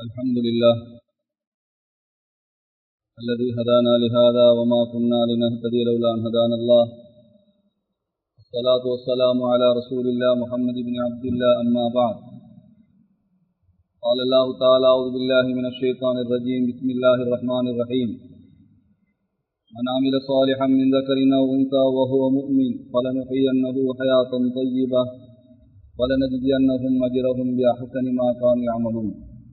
الحمد لله الذي هدانا لهذا وما كنا لنهتدي لولا أن هدانا الله الصلاة والسلام على رسول الله محمد بن عبد الله أما بعد قال الله تعالى أعوذ بالله من الشيطان الرجيم بسم الله الرحمن الرحيم من عمل صالحا من ذكر أو أنثى وهو مؤمن فلنحيينه حياة طيبة ولنجزينهم أجرهم بأحسن ما كانوا يعملون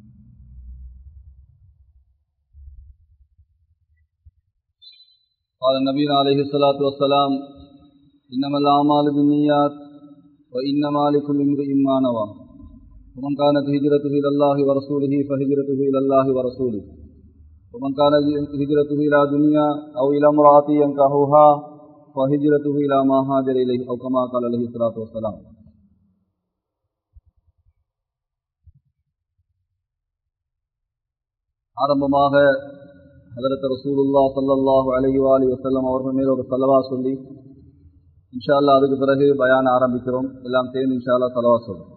قال النبي عليه الصلاة والسلام إنما الأعمال بالنيات وإنما لكل امرئ ما نوى ومن كانت هجرته إلى الله ورسوله فهجرته إلى الله ورسوله ومن كانت هجرته إلى دنيا أو إلى امرأة ينكحها فهجرته إلى ما هاجر إليه أو كما قال عليه الصلاة والسلام ஆரம்பமாக ஹதரத் ரசூலுல்லா சல்லல்லாஹு அலைஹி வாலி வசல்லம் அவர்கள் மேல் ஒரு சலவா சொல்லி இன்ஷா அல்லா அதுக்கு பிறகு பயான ஆரம்பிக்கிறோம் எல்லாம் சேர்ந்து இன்ஷா அல்லா சலவா சொல்றோம்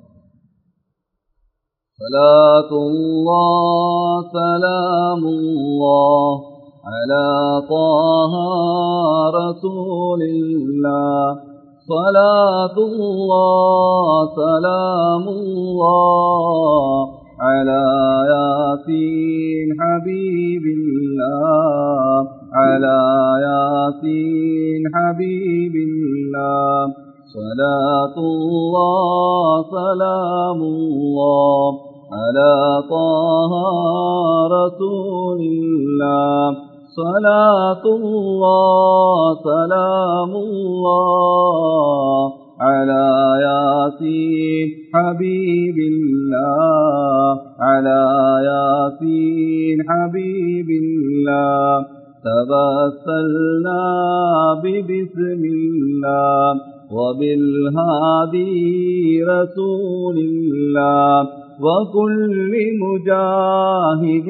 صلاة الله سلام الله على طه رسول الله صلاة الله سلام الله على ياسين حبيب الله على ياسين حبيب الله صلاة الله سلام الله على طه رسول الله صلاة الله سلام الله على ياسين حبيب الله على ياسين حبيب الله تبسلنا ببسم الله وبالهادي رسول الله وكل مجاهد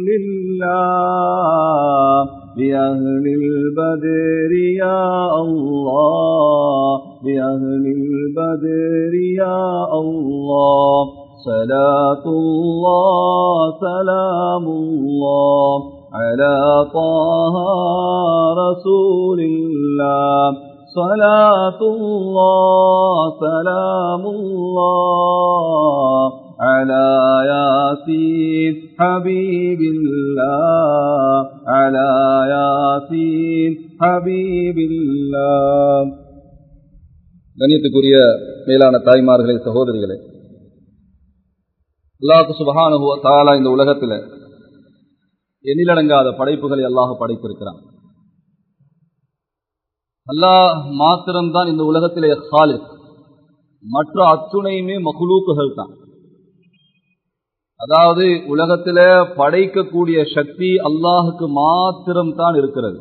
لله بأهل البدر يا الله بأهل البدر يا الله صلاة الله سلام الله على طه رسول الله صلاة الله سلام الله على ياسين حبيب الله على ياسين حبيب الله கண்ணியத்துக்குரிய மேலான தாய்மார்களே சகோதரிகளே அல்லாஹு சுபஹானுவ தாலா இந்த உலகத்தில் எண்ணிலடங்காத படைப்புகளை அல்லாஹ் படைத்திருக்கிறான் அல்லாஹ் மாத்திரம்தான் இந்த உலகத்திலே ஹாலித் மற்ற அத்துணையுமே மகுலூக்குகள் தான் அதாவது உலகத்தில படைக்கக்கூடிய சக்தி அல்லாஹுக்கு மாத்திரம் தான் இருக்கிறது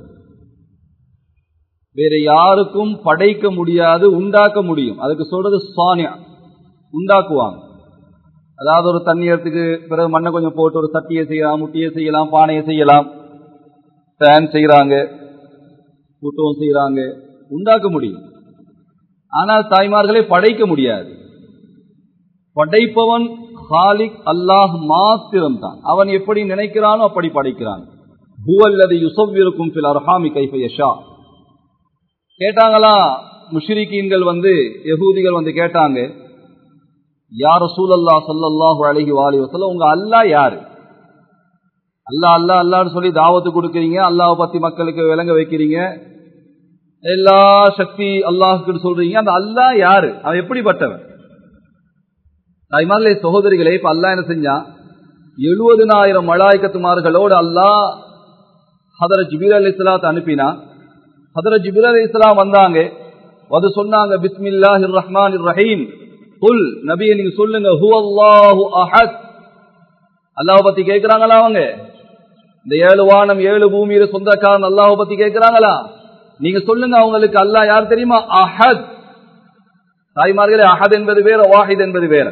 வேற யாருக்கும் படைக்க முடியாது உண்டாக்க முடியும் அதுக்கு சொல்றது சானியா உண்டாக்குவாங்க அதாவது ஒரு தண்ணீரத்துக்கு பிறகு மண்ணை கொஞ்சம் போட்டு ஒரு சட்டியை செய்யலாம் முட்டியை செய்யலாம் பானையை செய்யலாம் ஃபேன் செய்யறாங்க கூட்டவும் செய்யறாங்க உண்டாக்க முடியும் ஆனால் தாய்மார்களை படைக்க முடியாது படைப்பவன் ஹாலிக் அல்லாஹ் மாத்திரம் தான் அவன் எப்படி நினைக்கிறானோ அப்படி படைக்கிறான் பூவல்லது யுசவ்விருக்கும் பில் அர்ஹாமி கைஃபயஷா கேட்டாங்களா முஷ்ரிகீன்கள் வந்து யகூதிகள் வந்து கேட்டாங்க யார் சூழல்லா சல்லல்லாஹு அழகி வாலி வசல்ல உங்க அல்லா யாரு அல்லா அல்லா அல்லான்னு சொல்லி தாவத்து கொடுக்குறீங்க அல்லாவை பத்தி மக்களுக்கு விளங்க வைக்கிறீங்க எல்லா சக்தி அல்லாஹுக்கு சொல்றீங்க அந்த அல்லா யாரு அவன் எப்படிப்பட்டவன் தாய்மார்களே சகோதரிகளே இப்ப அல்லா என்ன செஞ்சான் எழுபதுனாயிரம் மலாய்க்கத்துமார்களோடு அல்லாஹ் ஹதர ஜிபீர் அலி இஸ்லாத்தை அனுப்பினா ஹதர ஜிபீர் அலி இஸ்லாம் வந்தாங்க அது சொன்னாங்க பிஸ்மில்லாஹிர் ரஹ்மான் ரஹீம் குல் நபியை நீங்க சொல்லுங்க ஹு அல்லாஹு அஹத் அல்லாஹ் பத்தி கேட்கிறாங்களா அவங்க இந்த ஏழு வானம் ஏழு பூமியில சொந்தக்காரன் அல்லாஹ் பத்தி கேட்கிறாங்களா நீங்க சொல்லுங்க அவங்களுக்கு அல்லாஹ் யார் தெரியுமா அஹத் தாய்மார்களே அஹத் என்பது வேற வாஹித் என்பது வேற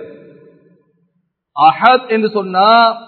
அஹத் என்று சொன்னா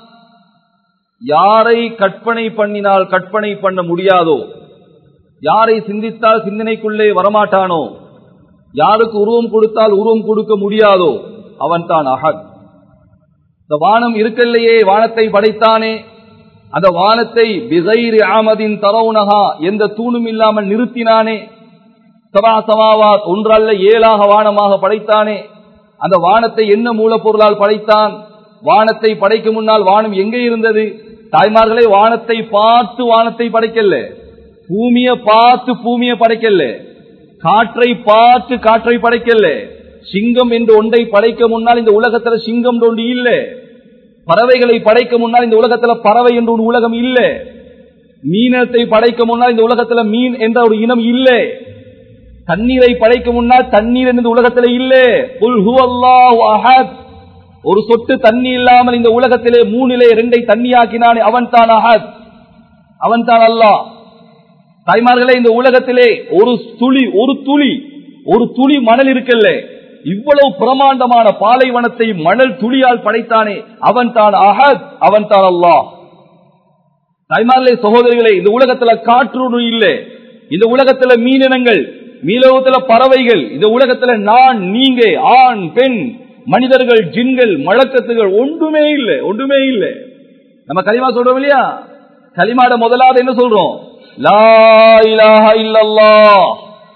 யாரை கற்பனை பண்ணினால் கற்பனை பண்ண முடியாதோ யாரை சிந்தித்தால் சிந்தனைக்குள்ளே வரமாட்டானோ யாருக்கு உருவம் கொடுத்தால் உருவம் கொடுக்க முடியாதோ அவன் தான் அஹத் இந்த வானம் இருக்கல்லையே வானத்தை படைத்தானே அந்த வானத்தை பிகைரி ஆமதின் தரவுனகா எந்த தூணும் இல்லாமல் நிறுத்தினானே சபா சமாவாத் ஒன்றல்ல ஏழாக வானமாக படைத்தானே அந்த வானத்தை என்ன மூலப்பொருளால் படைத்தான் வானத்தை படைக்கும் முன்னால் வானம் எங்கே இருந்தது தாய்மார்களே வானத்தை பார்த்து வானத்தை படைக்கல பூமியை பார்த்து பூமியை படைக்கல காற்றை பார்த்து காற்றை படைக்கல சிங்கம் என்று ஒன்றை படைக்க முன்னால் இந்த உலகத்துல சிங்கம் ஒன்று இல்ல பறவைகளை படைக்க முன்னால் இந்த உலகத்துல பறவை என்ற ஒரு உலகம் இல்ல மீனத்தை படைக்க முன்னால் இந்த உலகத்துல மீன் என்ற ஒரு இனம் இல்ல தண்ணீரை படைக்க முன்னால் தண்ணீர் என்ற உலகத்துல இல்ல குல் ஹுவல்லாஹு அஹத் ஒரு சொட்டு தண்ணி இல்லாமல் இந்த உலகத்திலே மூணிலே ரெண்டை தண்ணியாக்கினானே அவன் தான் அஹத் அவன் தான் அல்லாஹ் தாய்மார்களே இந்த உலகத்திலே ஒரு துளி ஒரு துளி ஒரு துளி மணல் இருக்கல்ல இவ்வளவு பிரமாண்டமான பாலைவனத்தை மணல் துளியால் படைத்தானே அவன் தான் அஹத் அவன் தான் அல்லாஹ் தாய்மார்களே சகோதரிகளே இந்த உலகத்துல காற்று இல்லை இந்த உலகத்துல மீனினங்கள் மீலோகத்துல பறவைகள் இந்த உலகத்துல நான் நீங்க ஆண் பெண் மனிதர்கள் ஜின்கள் மழக்கத்துகள் ஒன்றுமே இல்லை ஒன்றுமே இல்லை நம்ம கலிமா சொல்றோம் இல்லையா கலிமாட முதலாவது என்ன சொல்றோம் லா இலாஹ இல்லல்லாஹ்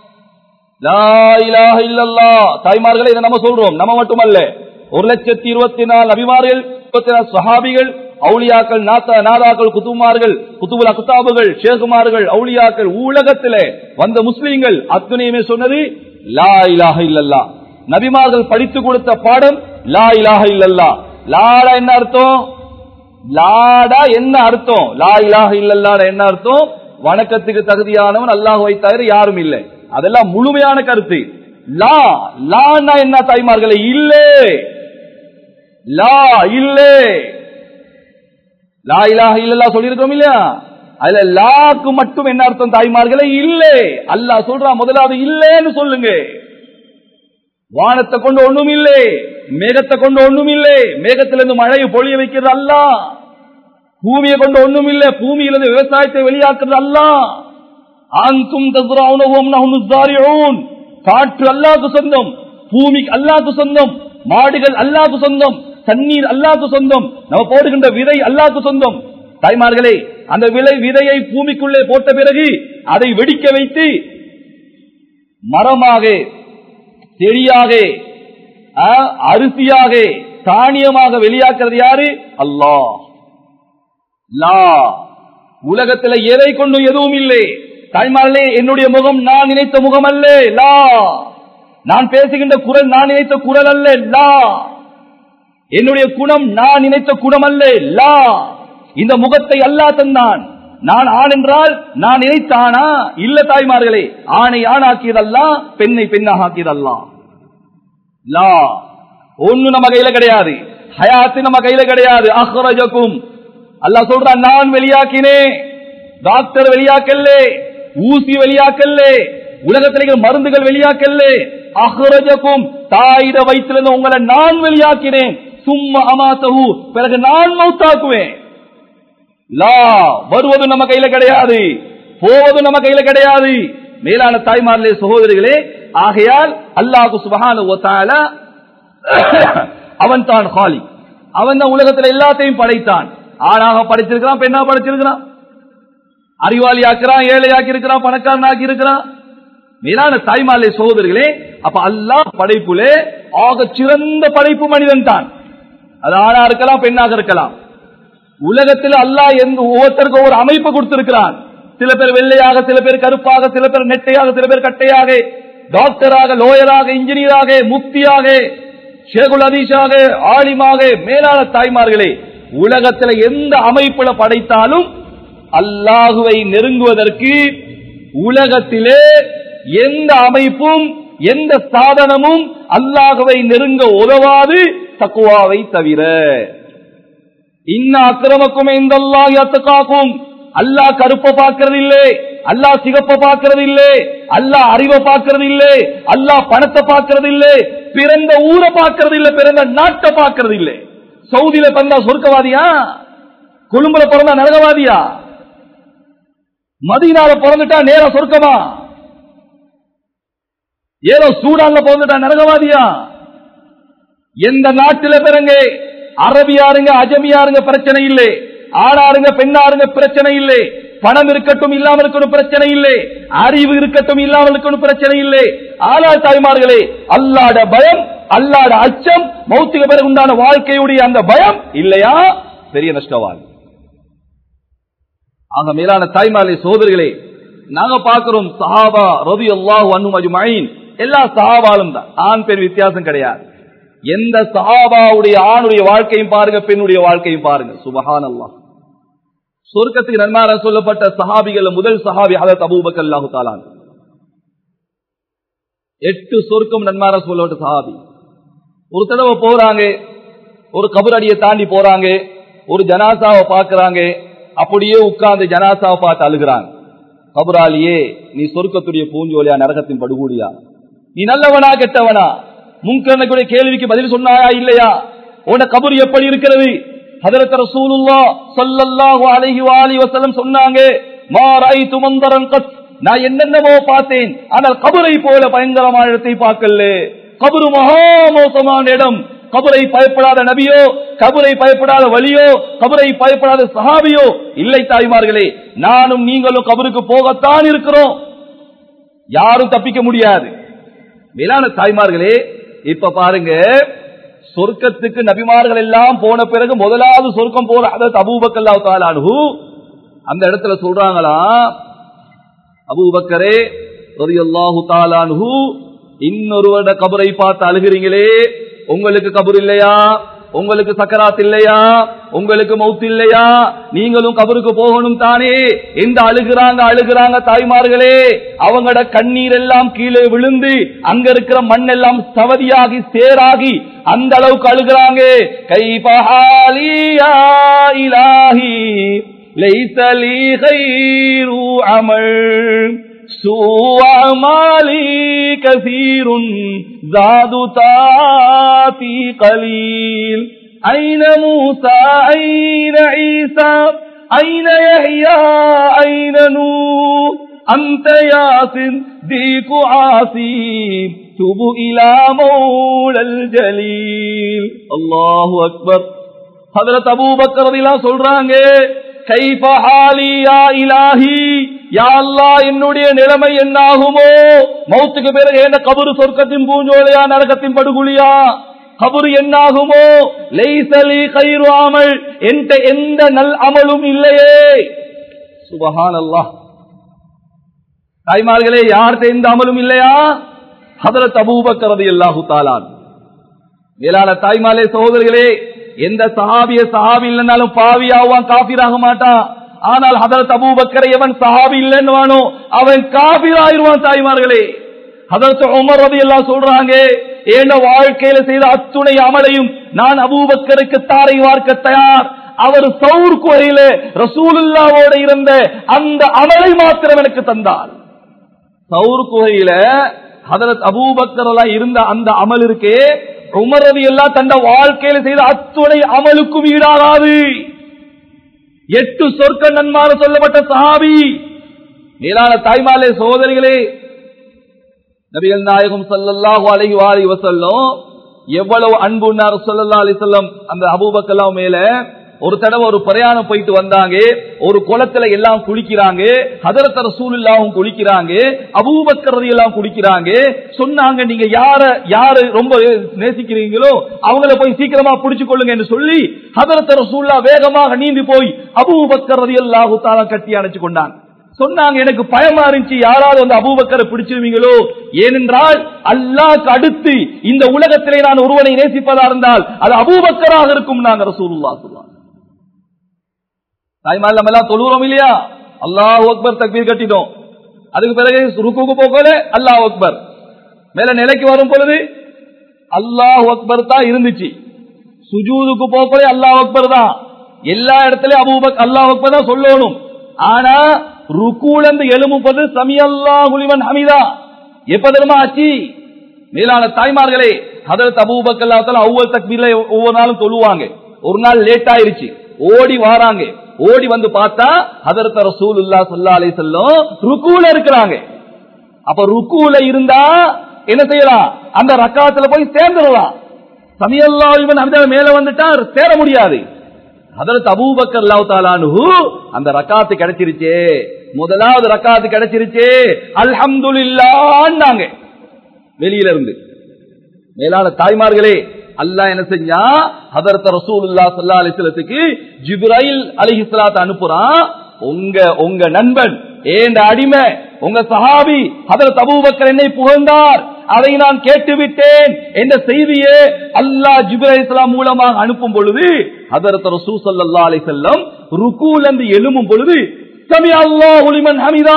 லா இலாஹ இல்லல்லாஹ் தாய்மார்களே இதை நம்ம சொல்றோம் நம்ம மட்டுமல்ல ஒரு லட்சத்தி இருபத்தி நாலு அபிமார்கள் இருபத்தி நாலு சஹாபிகள் அவுளியாக்கள் நாத்தா நாதாக்கள் குத்துமார்கள் குத்துபுல குத்தாபுகள் ஷேகுமார்கள் அவுளியாக்கள் உலகத்திலே வந்த முஸ்லீம்கள் அத்துணையுமே சொன்னது லா இலாஹ இல்லல்லா நபிமார்கள் படித்து கொடுத்த பாடம் லா இலாஹ இல்லல்லா லாடா என்ன அர்த்தம் லாடா என்ன அர்த்தம் லா இலாஹ இல்லல்லாட என்ன அர்த்தம் வணக்கத்துக்கு தகுதியானவன் அல்லாஹ் தவிர யாரும் இல்லை அதெல்லாம் முழுமையான கருத்து லா லான்னா என்ன தாய்மார்களே இல்லே லா இல்லே லா இலாஹ இல்லல்லா சொல்லியிருக்கோம் இல்லையா அதுல லாக்கு மட்டும் என்ன அர்த்தம் தாய்மார்களே இல்லே அல்லாஹ் சொல்றா முதலாவது இல்லேன்னு சொல்லுங்க வானத்தை கொண்டு ஒண்ணும் இல்லை மேகத்தை கொண்டு ஒண்ணும் இல்லை மேகத்திலிருந்து மழையை பொழிய வைக்கிறது அல்ல பூமியை கொண்டு ஒண்ணும் இல்லை பூமியிலிருந்து விவசாயத்தை வெளியாக்குறது அல்ல ஆங்கும் தசுராவும் காற்று அல்லாக்கு சொந்தம் பூமி அல்லாக்கு சொந்தம் மாடுகள் அல்லாக்கு சொந்தம் தண்ணீர் அல்லாக்கு சொந்தம் நம்ம போடுகின்ற விதை அல்லாக்கு சொந்தம் தாய்மார்களே அந்த விலை விதையை பூமிக்குள்ளே போட்ட பிறகு அதை வெடிக்க வைத்து மரமாக செடியாக அரிசியாக தானியமாக வெளியாக்குறது யாரு அல்லாஹ் லா உலகத்தில் எதை கொண்டு எதுவும் இல்லை தாய்மார்களே என்னுடைய முகம் நான் நினைத்த முகம் அல்ல லா நான் பேசுகின்ற குரல் நான் நினைத்த குரல் அல்ல லா என்னுடைய குணம் நான் நினைத்த குணம் அல்ல லா இந்த முகத்தை அல்லா தந்தான் நான் ஆண் என்றால் நான் நினைத்தானா இல்ல தாய்மார்களே ஆணை ஆணாக்கியதல்லா பெண்ணை பெண்ணாக ஆக்கியதல்லா லா ஒண்ணு நம்ம கையில கிடையாது ஹயாத்து நம்ம கையில கிடையாது அஹ்ரஜக்கும் அல்லா சொல்றான் நான் வெளியாக்கினேன் டாக்டர் வெளியாக்கல்ல ஊசி வெளியாக்கல்ல உலகத்திலே மருந்துகள் வெளியாக்கல்ல அஹ்ரஜக்கும் தாயிட வயிற்றிலிருந்து உங்களை நான் வெளியாக்கினேன் சும்மா அமாசகு பிறகு நான் மௌத்தாக்குவேன் லா வருவது நம்ம கையில கிடையாது போவது நம்ம கையில கிடையாது மேலான தாய்மார்களே சகோதரிகளே ஆகையால் அல்லாஹு சுபஹான அவன் தான் ஹாலி அவன் தான் உலகத்துல எல்லாத்தையும் படைத்தான் ஆணாக படைச்சிருக்கிறான் பெண்ணா படைச்சிருக்கிறான் அறிவாளி ஆக்கிறான் ஏழை ஆக்கி இருக்கிறான் பணக்காரன் ஆக்கி இருக்கிறான் மேலான தாய்மாலே சகோதரிகளே அப்ப அல்லாஹ் படைப்புலே ஆக சிறந்த படைப்பு மனிதன் தான் அது ஆணா இருக்கலாம் பெண்ணாக இருக்கலாம் உலகத்தில் அல்லாஹ் எந்த ஒவ்வொருத்தருக்கும் ஒரு அமைப்பு கொடுத்திருக்கிறான் சில பேர் வெள்ளையாக சில பேர் கருப்பாக சில பேர் நெட்டையாக சில பேர் கட்டையாக டாக்டராக லோயராக இன்ஜினியராக முக்தியாக ஷேகுல் அதீஷாக ஆலிமாக மேலான தாய்மார்களே உலகத்தில் எந்த அமைப்புல படைத்தாலும் அல்லாஹுவை நெருங்குவதற்கு உலகத்திலே எந்த அமைப்பும் எந்த சாதனமும் அல்லாஹுவை நெருங்க உதவாது தக்குவாவை தவிர இன்ன அக்கிரமக்கும் எந்த அல்லாஹ் அல்லாஹ் கருப்ப பார்க்கறது இல்லை அல்லாஹ் சிகப்ப பார்க்கறது இல்லை அல்லாஹ் அறிவை பார்க்கறது இல்லை அல்லாஹ் பணத்தை பார்க்கறது இல்லை பிறந்த ஊரை பார்க்கறது இல்லை பிறந்த நாட்டை பார்க்கறது இல்லை சவுதியில பிறந்தா சொர்க்கவாதியா கொழும்புல பிறந்தா நரகவாதியா மதியனால பிறந்துட்டா நேர சொர்க்கமா ஏதோ சூடான்ல பிறந்துட்டா நரகவாதியா எந்த நாட்டில பிறங்க அரபியாருங்க அஜமியாருங்க பிரச்சனை இல்லை ஆணாருங்க பெண்ணாருங்க பிரச்சனை இல்லை பணம் இருக்கட்டும் இல்லாமல் இருக்கணும் பிரச்சனை இல்லை அறிவு இருக்கட்டும் இல்லாமல் இருக்கணும் பிரச்சனை இல்லை ஆனால் தாய்மார்களே அல்லாட பயம் அல்லாட அச்சம் மௌத்திக பிறகு உண்டான வாழ்க்கையுடைய அந்த பயம் இல்லையா பெரிய நஷ்டவாதி ஆக மேலான தாய்மார்களே சோதரிகளே நாங்க பார்க்கிறோம் சஹாபா ரவி அல்லாஹு அன்னு அஜுமைன் எல்லா சஹாபாலும் தான் ஆண் பெண் வித்தியாசம் கிடையாது எந்த சஹாபாவுடைய ஆணுடைய வாழ்க்கையும் பாருங்க பெண்ணுடைய வாழ்க்கையும் பாருங்க சுபஹான் அல்லாஹ் சொர்க்கத்துக்கு நன்மார சொல்லப்பட்ட சஹாபிகள் முதல் சஹாபி ஹதத் அபூபக் அல்லாஹு தாலான் எட்டு சொர்க்கம் நன்மார சொல்லப்பட்ட சஹாபி ஒரு தடவை போறாங்க ஒரு கபரடியை தாண்டி போறாங்க ஒரு ஜனாசாவை பாக்குறாங்க அப்படியே உட்கார்ந்து ஜனாசாவை பார்த்து அழுகிறாங்க கபராலியே நீ சொர்க்கத்துடைய பூஞ்சோலியா நரகத்தின் படுகூடியா நீ நல்லவனா கெட்டவனா முன்கரனுடைய கேள்விக்கு பதில் சொன்னாயா இல்லையா உன கபர் எப்படி இருக்கிறது ஹதரத் ரசூலுல்லாஹ் ஸல்லல்லாஹு அலைஹி வஆலிஹி வஸல்லம் சொன்னாங்க மா ராய்து மந்தரன் கத் நான் என்னென்னமோ பார்த்தேன் ஆனால் கபரை போல பயங்கரமான இடத்தை பார்க்கல கபரு மகா மோசமான இடம் கபரை பயப்படாத நபியோ கபரை பயப்படாத வழியோ கபரை பயப்படாத சஹாபியோ இல்லை தாய்மார்களே நானும் நீங்களும் கபருக்கு போகத்தான் இருக்கிறோம் யாரும் தப்பிக்க முடியாது மேலான தாய்மார்களே இப்ப பாருங்க சொர்க்கத்துக்கு நபிமார்கள் எல்லாம் போன பிறகு முதலாவது சொர்க்கம் போற அதாவது அபூபக்கல்லா தாலானு அந்த இடத்துல சொல்றாங்களா அபூபக்கரே ரலியல்லாஹு தாலானு இன்னொருவருட கபரை பார்த்து அழுகிறீங்களே உங்களுக்கு கபர் இல்லையா உங்களுக்கு சக்கராத் இல்லையா உங்களுக்கு மவுத் இல்லையா நீங்களும் கபருக்கு போகணும் தானே எந்த அழுகிறாங்க அழுகிறாங்க தாய்மார்களே அவங்களோட கண்ணீர் எல்லாம் கீழே விழுந்து அங்க இருக்கிற மண் எல்லாம் சவதியாகி சேராகி அந்த அளவுக்கு அழுகிறாங்க கை பஹாலியா இலாஹி லைசலி கைரு அமல் سوء أعمالي كثير زاد تاتي قليل أين موسى أين عيسى أين يحيى أين نور أنت ياسن ديك عاصي تب إلى مولى الجليل الله أكبر حضرت أبو بكر رضي الله சொல்றாங்க கைஃப ஹாலி யா இலாஹி யா அல்லாஹ் என்னுடைய நிலைமை என்னாகுமோ மௌத்துக்கு பிறகு என்ன கபரு சொர்க்கத்தின் பூஞ்சோலையா நரகத்தின் படுகுழியா கபரு என்னாகுமோ லைசலி கைரு அமல் என்ற எந்த நல் அமலும் இல்லையே சுபஹான் அல்லாஹ் தாய்மார்களே யார்கிட்ட எந்த அமலும் இல்லையா ஹதரத் அபூபக்கரது அல்லாஹு தாலான் மேலான தாய்மாலே சகோதரிகளே எந்த சஹாபிய சஹாபி இல்லைன்னாலும் பாவியாவான் காபிராக மாட்டான் ஆனால் ஹதரத் அபூபக்கரை எவன் சஹாபி இல்லைன்னு வானோ அவன் காபிராயிருவான் தாய்மார்களே ஹதரத் உமர் ரதி எல்லாம் சொல்றாங்க ஏண்ட வாழ்க்கையில செய்த அத்துணை அமலையும் நான் அபூபக்கருக்கு தாரை வார்க்க தயார் அவர் சவுர் குறையில ரசூலுல்லாவோட இருந்த அந்த அமலை மாத்திரம் எனக்கு தந்தார் சவுர் குகையில ஹதரத் அபூபக்கர் எல்லாம் இருந்த அந்த அமல் இருக்கே உமரது எல்லாம் தந்த வாழ்க்கையில செய்த அத்துணை அமலுக்கும் ஈடாகாது எட்டு சொர்க்க நன்மார சொல்லப்பட்ட சஹாபி மேலான தாய்மாலே சகோதரிகளே நபிகள் நாயகம் சல்லல்லாஹு அலைஹி வாலி வசல்லம் எவ்வளவு அன்புன்னார் சொல்லல்லா அலிசல்லம் அந்த அபூபக்கெல்லாம் மேல ஒரு தடவை ஒரு பிரயாணம் போயிட்டு வந்தாங்க ஒரு குளத்துல எல்லாம் குளிக்கிறாங்க ஹதரத் ரசூலுல்லாவும் குளிக்கிறாங்க அபூபக்கரதி எல்லாம் குளிக்கிறாங்க சொன்னாங்க நீங்க யார யாரு ரொம்ப நேசிக்கிறீங்களோ அவங்கள போய் சீக்கிரமா பிடிச்சு கொள்ளுங்க என்று சொல்லி ஹதரத் ரசூல்லா வேகமாக நீந்தி போய் அபூபக்கரதி எல்லாம் கட்டி அணைச்சு கொண்டாங்க சொன்னாங்க எனக்கு பயமா இருந்துச்சு யாராவது வந்து அபூபக்கரை பிடிச்சிருவீங்களோ ஏனென்றால் அல்லாக்கு அடுத்து இந்த உலகத்திலே நான் ஒருவனை நேசிப்பதா இருந்தால் அது அபூபக்கராக இருக்கும் நாங்க ரசூலுல்லா சொல்லுவாங்க தாய்மால் நம்ம எல்லாம் தொழுகிறோம் இல்லையா அல்லாஹ் அக்பர் தக்பீர் கட்டிட்டோம் அதுக்கு பிறகு ருக்குக்கு போகல அல்லாஹ் அக்பர் மேல நிலைக்கு வரும் பொழுது அல்லாஹ் அக்பர் தான் இருந்துச்சு சுஜூதுக்கு போகல அல்லாஹ் அக்பர் தான் எல்லா இடத்துலயும் அபூபக் அல்லாஹ் அக்பர் தான் சொல்லணும் ஆனா ருக்கூலந்து எழும்புவது சமி அல்லாஹுலிவன் ஹமிதா எப்ப தெரியுமா ஆச்சு மேலான தாய்மார்களே ஹதரத் அபூபக் அல்லாத்தால அவ்வளவு தக்பீர்ல ஒவ்வொரு நாளும் தொழுவாங்க ஒரு நாள் லேட் ஆயிருச்சு ஓடி வாராங்க ஓடி வந்து பார்த்தா ஹதரத் ரசூலுல்லா சல்லா அலி செல்லம் ருக்கூல இருக்கிறாங்க அப்ப ருக்கூல இருந்தா என்ன செய்யலாம் அந்த ரக்காத்துல போய் சேர்ந்துடலாம் சமியல்லா இவன் அந்த மேல வந்துட்டார் சேர முடியாது அதற்கு அபூபக்கர் அல்லாஹ் அந்த ரக்காத்து கிடைச்சிருச்சே முதலாவது ரக்காத்து கிடைச்சிருச்சே அல்ஹம்துலில்லாஹ்னாங்க வெளியில இருந்து மேலான தாய்மார்களே அல்லாஹ் என்ன செஞ்சா ஹதரத் ரசூலுல்லாஹ் ஸல்லல்லாஹு அலைஹி வஸல்லத்துக்கு ஜிப்ரைல் அலைஹிஸ்ஸலாத் அனுப்புறான் உங்க உங்க நண்பன் ஏண்ட அடிமை உங்க சஹாபி ஹதரத் அபூபக்கர் என்னை புகழ்ந்தார் அதை நான் கேட்டுவிட்டேன் என்ற செய்தியை அல்லாஹ் ஜிப்ரைல் இஸ்லாம் மூலமாக அனுப்பும் பொழுது ஹதரத் ரசூ ஸல்லல்லாஹு அலைஹி வஸல்லம் ருகூல் என்று எழும்பும் பொழுது சமி அல்லாஹு லிமன் ஹமிதா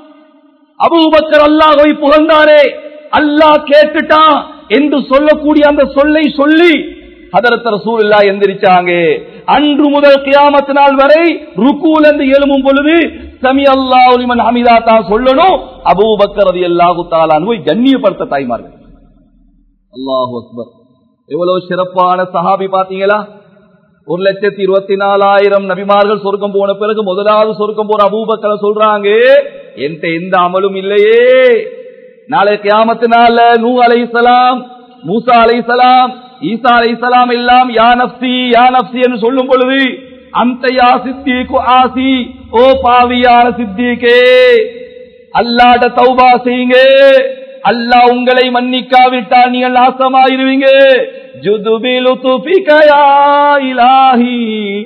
அபூபக்கர் அல்லாஹ்வை புகழ்ந்தாரே அல்லாஹ் கேட்டுட்டான் என்று சொல்லக்கூடிய அந்த சொல்லை சொல்லி ஹதரத் ரசூலுல்லா எந்திரிச்சாங்க அன்று முதல் கியாமத்து நாள் வரை ருக்கூல் என்று எழும்பும் பொழுது சமி அல்லாஹ் லிமன் ஹமிதா தான் சொல்லணும் அபூபக்கர் ரலியல்லாஹு தஆலா அன்ஹு கண்ணியப்படுத்த தாய்மார்கள் அல்லாஹு அக்பர் எவ்வளவு சிறப்பான சஹாபி பாத்தீங்களா ஒரு லட்சத்தி இருபத்தி நாலாயிரம் நபிமார்கள் சொர்க்கம் போன பிறகு முதலாவது சொர்க்கம் போற அபூபக்கரை சொல்றாங்க என்கிட்ட எந்த அமலும் இல்லையே நாளை கியாமத்து நாள்ல நூ அலைஹிஸ்ஸலாம் மூசா அலைஹிஸ்ஸலாம் ஈசா அலைஹிஸ்ஸலாம் எல்லாம் யா நப்சி யா நப்சி என்று சொல்லும் பொழுது அந்த யா சித்திக்கு ஆசி ஓ பாவியான சித்திகே அல்லாட தௌபா செய்யுங்க அல்லாஹ் உங்களை மன்னிக்காவிட்டால் நீங்கள் நாசமாயிருவீங்க ஜுதுபிலு துபிகயா இலாஹி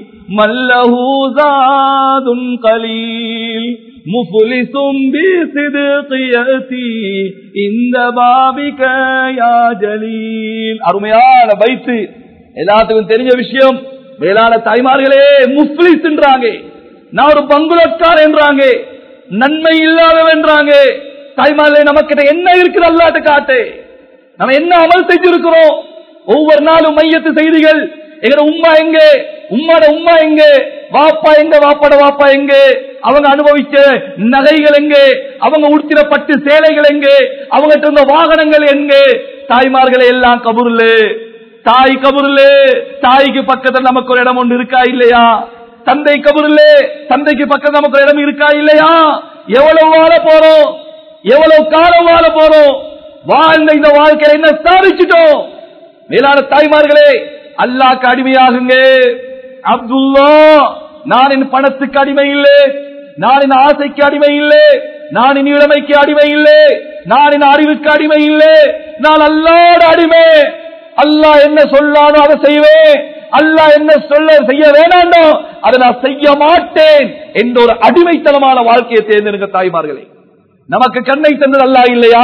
மல்லஹு ஜாதுன் கலீல் முஃப்லிசும் பிசிதுகியதி இந்த பாபிக யா ஜலீல் அருமையான பைத்து எல்லாத்துக்கும் தெரிஞ்ச விஷயம் மேலான தாய்மார்களே முஃப்லிஸ் என்றாங்க நான் ஒரு பங்குலக்கார் என்றாங்க நன்மை இல்லாதவன்றாங்க தாய்மார்களே நமக்கிட்ட என்ன இருக்குது அல்லாட்ட காட்டு நம்ம என்ன அமல் செஞ்சிருக்கிறோம் ஒவ்வொரு நாளும் மையத்து செய்திகள் எங்க உம்மா எங்க உம்மாட உம்மா எங்க வாப்பா எங்க வாப்பாட வாப்பா எங்க அவங்க அனுபவிச்ச நகைகள் எங்க அவங்க உடுத்தின பட்டு சேலைகள் எங்க அவங்க இருந்த வாகனங்கள் எங்க தாய்மார்களை எல்லாம் கபுருல தாய் கபுருல தாய்க்கு பக்கத்துல நமக்கு ஒரு இடம் ஒன்று இருக்கா இல்லையா தந்தை கபுருல தந்தைக்கு பக்கத்துல நமக்கு ஒரு இடம் இருக்கா இல்லையா எவ்வளவு வாழ போறோம் எவ்வளவு காலம் வாழ போறோம் வாழ்ந்த இந்த வாழ்க்கையில என்ன சாதிச்சிட்டோம் மேலான தாய்மார்களே அல்லாக்கு அடிமையாகுங்க அப்துல்லா நான் என் பணத்துக்கு அடிமை இல்லை நான் என் ஆசைக்கு அடிமை இல்லை நான் என் இளமைக்கு அடிமை இல்லை நான் என் அறிவுக்கு அடிமை இல்லை நான் அல்லாட அடிமை அல்லாஹ் என்ன சொல்லானோ அதை செய்வேன் அல்லாஹ் என்ன சொல்ல செய்ய வேணாண்டோ அதை நான் செய்ய மாட்டேன் என்ற ஒரு அடிமைத்தனமான வாழ்க்கையை தேர்ந்தெடுக்க தாய்மார்களே நமக்கு கண்ணை தந்தது அல்லா இல்லையா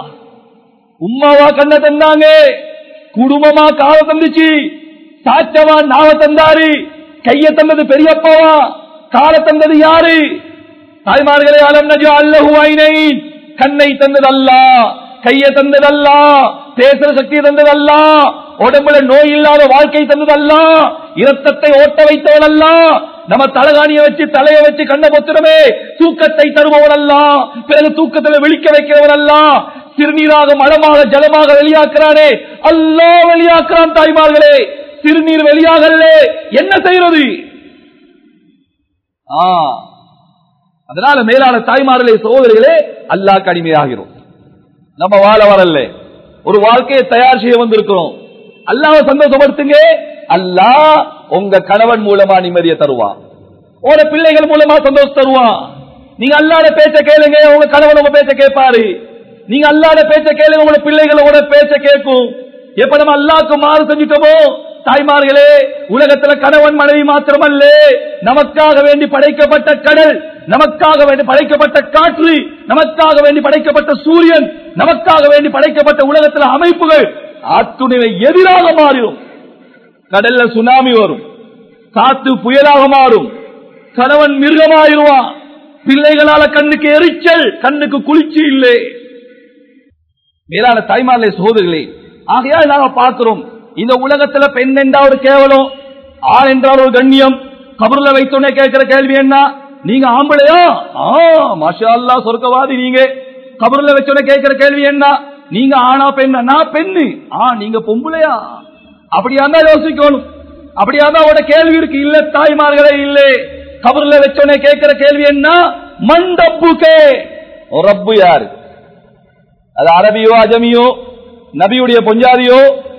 உம்மாவா கண்ணை தந்தாங்க குடும்பமா காவ தந்துச்சு சாச்சவா நாவ தந்தாரு கைய தந்தது பெரியப்பாவா கால தந்தது யாரு தாய்மார்களே அலம் நஜு அல்லஹுவாயினை கண்ணை தந்தது அல்லா கைய தந்தது அல்லா பேசுற சக்தி தந்தது அல்லா உடம்புல நோய் இல்லாத வாழ்க்கை தந்தது அல்லா இரத்தத்தை ஓட்ட வைத்தவன் அல்ல நம்ம தலகாணிய வச்சு தலைய வச்சு கண்ண பொத்துறமே தூக்கத்தை தருபவன் அல்ல பிறகு தூக்கத்தில் விழிக்க வைக்கிறவன் அல்ல சிறுநீராக மலமாக ஜலமாக வெளியாக்குறானே அல்லா வெளியாக்குறான் தாய்மார்களே சிறுநீர் வெளியாகல என்ன செய்யறது ஆ அதனால மேலான தாய்மார்களே சகோதரிகளே அல்லாஹ் கடுமையாகிறோம் நம்ம வாழ வரல ஒரு வாழ்க்கையை தயார் செய்ய வந்திருக்கிறோம் அல்லாஹ் சந்தோஷப்படுத்துங்க அல்லாஹ் உங்க கணவன் மூலமா நிம்மதியை தருவான் ஒரு பிள்ளைகள் மூலமா சந்தோஷம் தருவான் நீங்க அல்லாத பேச்ச கேளுங்க உங்க கணவன் உங்க பேச்ச கேட்பாரு நீங்க அல்லாத பேச்ச கேளுங்க உங்க பிள்ளைகள் உங்களோட பேச்ச கேட்கும் எப்ப நம்ம அல்லாக்கு மாறு செஞ்சுட்டோமோ தாய்மார்களே உலகத்துல கணவன் மனைவி மாத்திரமல்ல நமக்காக வேண்டி படைக்கப்பட்ட கடல் நமக்காக வேண்டி படைக்கப்பட்ட காற்று நமக்காக வேண்டி படைக்கப்பட்ட சூரியன் நமக்காக வேண்டி படைக்கப்பட்ட உலகத்துல அமைப்புகள் அத்துணைவை எதிராக மாறிடும் கடல்ல சுனாமி வரும் காத்து புயலாக மாறும் கணவன் மிருகமாயிருவான் பிள்ளைகளால கண்ணுக்கு எரிச்சல் கண்ணுக்கு குளிர்ச்சி இல்லை மேலான தாய்மார்களே சகோதரிகளே ஆகையால் நாங்க பார்க்கிறோம் இந்த உலகத்துல பெண் என்றா ஒரு கேவலம் ஆண் என்றால் ஒரு கண்ணியம் கபர்ல வைத்தோன்னே கேட்கிற கேள்வி என்ன நீங்க ஆம்பளையா ஆ மாஷா அல்லா சொர்க்கவாதி நீங்க கபர்ல வச்சோன்னே கேட்கிற கேள்வி என்ன நீங்க ஆணா பெண்ணா நான் பெண்ணு ஆ நீங்க பொம்பளையா அப்படியா தான் யோசிக்கணும் அப்படியா தான் அவட கேள்வி இருக்கு இல்ல தாய்மார்களே இல்லே கபர்ல வச்சோன்னே கேட்கிற கேள்வி என்ன மண்டப்புக்கே ரப்பு யாரு அது அரபியோ அஜமியோ நபியுடைய பொஞ்சாதியோ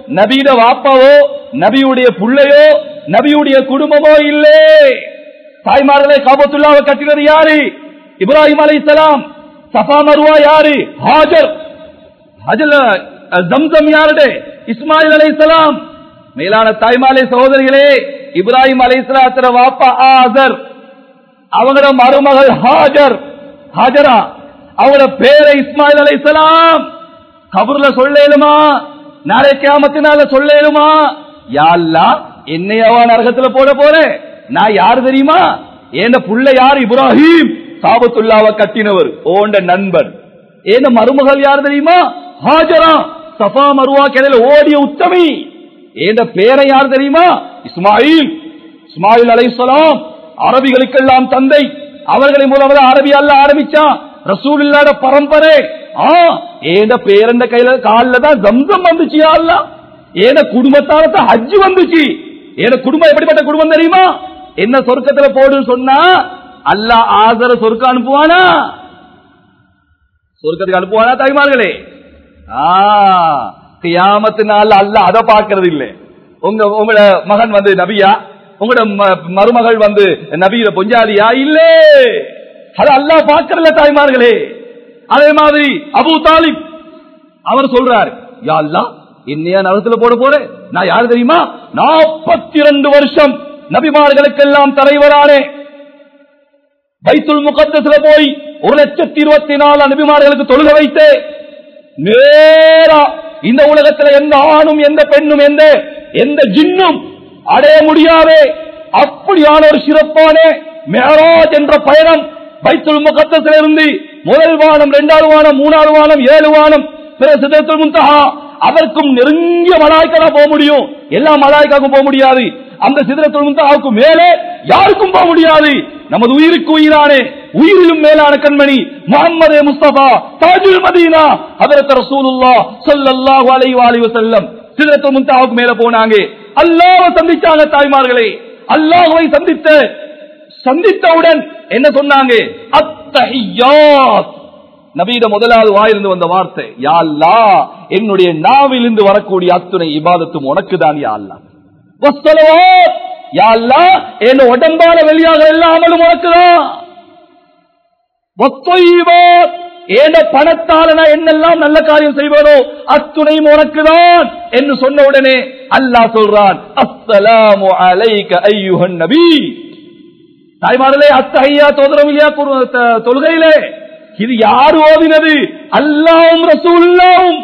நபியிட வாப்பாவோ நபியுடைய புள்ளையோ நபியுடைய குடும்பமோ இல்லே தாய்மார்களே காபத்துல்லாவை கட்டினது யாரு இப்ராஹிம் அலைஹிஸ்ஸலாம் சஃபா மருவா யாரு ஹாஜர் ஹஜ்ல ஜம்சம் யாருடைய இஸ்மாயில் அலைஹிஸ்ஸலாம் மேலான தாய்மாலை சகோதரிகளே இப்ராஹிம் அலைஹிஸ்ஸலாத்திர வாப்பா ஆசர் அவங்களோட மருமகள் ஹாஜர் ஹாஜரா அவங்களோட பேரை இஸ்மாயில் அலைஹிஸ்ஸலாம் கபூர்ல சொல்லேலுமா நாளை கியாமத்தினால சொல்லேலுமா யாழ்லா என்னையவா நரகத்துல போட போறேன் நான் யாரு தெரியுமா ஏண்ட புள்ள யார் இப்ராஹிம் காபத்துல்லாவை கட்டினவர் ஓண்ட நண்பன் ஏண்ட மருமகள் யார் தெரியுமா ஹாஜரா சஃபா மருவா கிளையில ஓடிய உத்தமி ஏண்ட பேரை யார் தெரியுமா இஸ்மாயில் இஸ்மாயில் அலைஹிஸ்ஸலாம் அரபிகளுக்கெல்லாம் தந்தை அவர்களை மூலமாக அரபி அல்ல ஆரம்பிச்சான் ரசூல் இல்லாத பரம்பரை ஆ ஏண்ட பேரண்ட கையில காலில் தான் ஜம்சம் வந்துச்சு அல்ல ஏன குடும்பத்தால தான் ஹஜ் வந்துச்சு ஏன குடும்பம் எப்படிப்பட்ட குடும்பம் தெரியுமா என்ன சொர்க்கத்துல போடுன்னு சொன்னா அல்லாஹ் ஆசர சொர்க்க அனுப்புவானா சொர்க்கத்துக்கு அனுப்புவானா தாய்மார்களே ஆ கியாமத்து நாள் அல்ல அதை பார்க்கறது இல்லை உங்க உங்களோட மகன் வந்து நபியா உங்களோட ம- மருமகள் வந்து நபியில பொஞ்சாதியா இல்லே அது அல்லாஹ் பார்க்கறல தாய்மார்களே அதே மாதிரி அபூ தாலிப் அவர் சொல்றாரு யா அல்லாஹ் என்னையா நரகத்துல போட போறேன் நான் யாரு தெரியுமா நாற்பத்தி இரண்டு வருஷம் நபிமார்களுக்கெல்லாம் தலைவரானே பைத்துல் முகத்தத்துல போய் ஒரு லட்சத்தி இருபத்தி நாலு நபிமார்களுக்கு தொழுக வைத்து நேரா இந்த உலகத்துல எந்த ஆணும் எந்த பெண்ணும் எந்த எந்த ஜின்னும் அடைய முடியாதே அப்படியான ஒரு சிறப்பான மேராஜ் என்ற பயணம் பைத்துல் முகத்தத்துல இருந்து முதல் வானம் இரண்டாவது வானம் மூணாவது வானம் ஏழு வானம் பிற சிதத்துல் முன்தஹா அதற்கும் நெருங்கிய மலாய்க்கா போக முடியும் எல்லா மலாய்க்காக்கும் போக முடியாது அந்த சிதறத்துல் முன்தஹாவுக்கு மேலே யாருக்கும் போக முடியாது நமது உயிருக்கு உயிரானே உயிரிலும் மேலான கண்மணி முகமது முஸ்தபா தாஜுல் மதீனா ஹதரத் ரசூலுல்லாஹ் ஸல்லல்லாஹு அலைஹி வஸல்லம் வஸல்லம் சிதறத்துல் முன்தஹாவுக்கு மேல போனாங்க அல்லாஹ்வை சந்திச்சாங்க தாய்மார்களே அல்லாஹ்வை சந்தித்த சந்தித்தவுடன் என்ன சொன்னாங்க அத்தஹியாத் நபீட முதலாவது வாயிலிருந்து வந்த வார்த்தை யா அல்லாஹ் என்னுடைய நாவிலிருந்து வரக்கூடிய அத்துணை இபாதத்தும் உனக்கு தான் யா அல்லாஹ் வஸ்ஸலவாத் யா அல்லாஹ் என் உடம்பால வெளியாக எல்லா அமலும் உனக்கு தான் வத்தொய்வாத் ஏன பணத்தால நான் என்னெல்லாம் நல்ல காரியம் செய்வானோ அத்துணையும் உனக்குதான் என்று சொன்ன உடனே அல்லாஹ் சொல்றான் அஸ்ஸலாமு அலைக ஐயுஹன் நபி தாய்மார்களே அத்தகையா தோதரம் இல்லையா குரு- த- தொழுகையிலே இது யாரு ஓதினது அல்லாவும் ரசூலுல்லாவும்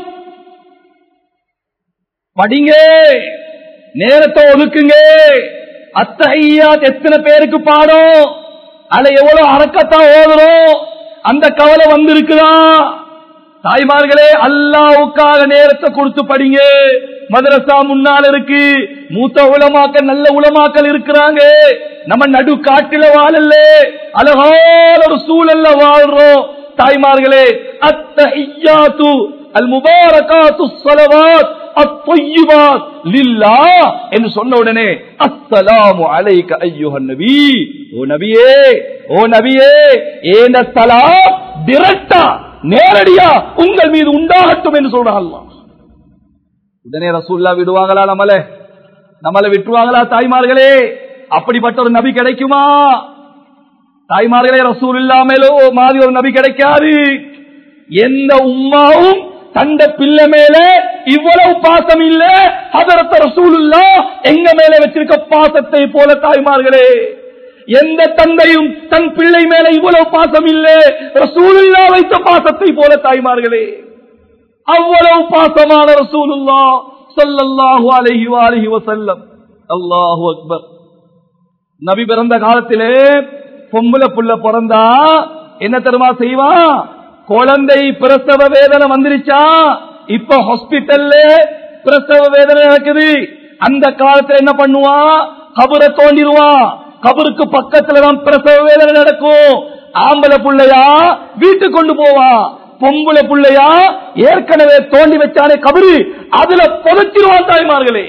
படிங்க நேரத்தை ஒதுக்குங்க அத்தகையாத் எத்தனை பேருக்கு பாடும் அதுல எவ்வளவு அரக்கத்தான் ஓதுறோம் அந்த கவலை வந்திருக்குதா தாய்மார்களே அல்லாவுக்காக நேரத்தை கொடுத்து படிங்க மதரசா முன்னால் இருக்கு மூத்த உலமாக்கள் நல்ல உலமாக்கள் இருக்கிறாங்க நம்ம நடு காட்டில வாழல அழகான ஒரு சூழல்ல வாழ்றோம் தாய்மார்களே அத்தஹியாத்து அல் முபாரகாத்து ஸலவாத் அத்தய்யிபாத் லில்லாஹ் என்று சொன்ன உடனே அஸ்ஸலாமு அலைக ஐயுஹன் நபி ஓ நபியே ஓ நபியே ஏன சலாம் டிரெக்டா நேரடியா உங்கள் மீது உண்டாகட்டும் என்று சொல்றான் அல்லாஹ் உடனே ரசூல்லா விடுவாங்களா நம்மள நம்மள விட்டுருவாங்களா தாய்மார்களே அப்படிப்பட்ட ஒரு நபி கிடைக்குமா தாய்மார்களே ரசூல் இல்லாமலோ மாதிரி ஒரு நபி கிடைக்காது எந்த உம்மாவும் தந்த பிள்ளை மேல இவ்வளவு பாசம் இல்ல அதரத்த ரசூலுல்லா எங்க மேல வச்சிருக்க பாசத்தை போல தாய்மார்களே எந்த தந்தையும் தன் பிள்ளை மேல இவ்வளவு பாசம் இல்ல ரசூலுல்லா வைத்த பாசத்தை போல தாய்மார்களே அவ்வளவு பாசமான ரசூலுல்லா ஸல்லல்லாஹு அலைஹி வஆலிஹி வஸல்லம் அல்லாஹு அக்பர் நபி பிறந்த காலத்திலே பொம்பளை புள்ள பிறந்தா என்ன தெரியுமா செய்வான் குழந்தை பிரசவ வேதனை வந்துருச்சா இப்ப ஹாஸ்பிட்டல்ல பிரசவ வேதனை நடக்குது அந்த காலத்துல என்ன பண்ணுவான் கபரை தோண்டிடுவான் கபருக்கு பக்கத்துல தான் பிரசவ வேதனை நடக்கும் ஆம்பளை புள்ளையா வீட்டுக்கு கொண்டு போவான் பொம்பளை புள்ளையா ஏற்கனவே தோண்டி வச்சானே கபரு அதுல புதைச்சிருவான் தாய்மார்களே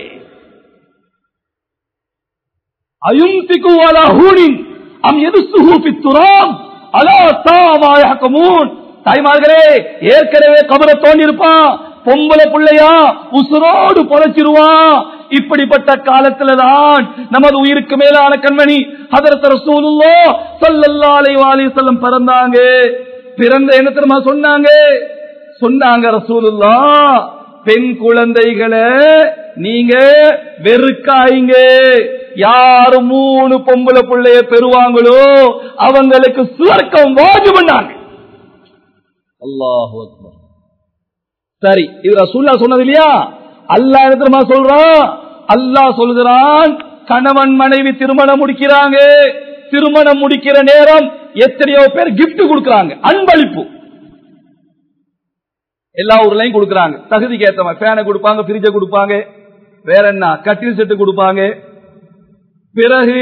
அயுந்திக்கு அலா ஹூனின் அம் எது சுஹூபி துராம் அலா தாமாயகமூன் தாய்மார்களே ஏற்கனவே கபரை தோண்டி இருப்பான் பொம்பளை பிள்ளையா உசுரோடு பொழைச்சிருவான் இப்படிப்பட்ட காலத்துலதான் நமது உயிருக்கு மேலான கண்மணி ஹதரத் ரசூலுல்லாஹ் ஸல்லல்லாஹு அலைஹி வஸல்லம் பிறந்தாங்க பிறந்த என்ன தெரியுமா சொன்னாங்க சொன்னாங்க ரசூலுல்லா பெண் குழந்தைகளை நீங்க வெறுக்காயிங்க யாரு மூணு பொம்பளை பிள்ளைய பெறுவாங்களோ அவங்களுக்கு சுவர்க்கம் வாஜு பண்ணாங்க அல்லாஹு அக்பர் சரி இது ரசூல்லா சொன்னது இல்லையா அல்லாஹ் என்ன தெரியுமா சொல்றான் அல்லாஹ் சொல்கிறான் கணவன் மனைவி திருமணம் முடிக்கிறாங்க திருமணம் முடிக்கிற நேரம் எத்தனையோ பேர் gift கொடுக்கறாங்க அன்பளிப்பு எல்லா ஊர்லயும் கொடுக்கறாங்க தகுதிக்கு ஏத்த மாதிரி ஃபேனை கொடுப்பாங்க ஃப்ரிட்ஜை கொடுப்பாங்க வேற என்ன கட்டில் செட்டு கொடுப்பாங்க பிறகு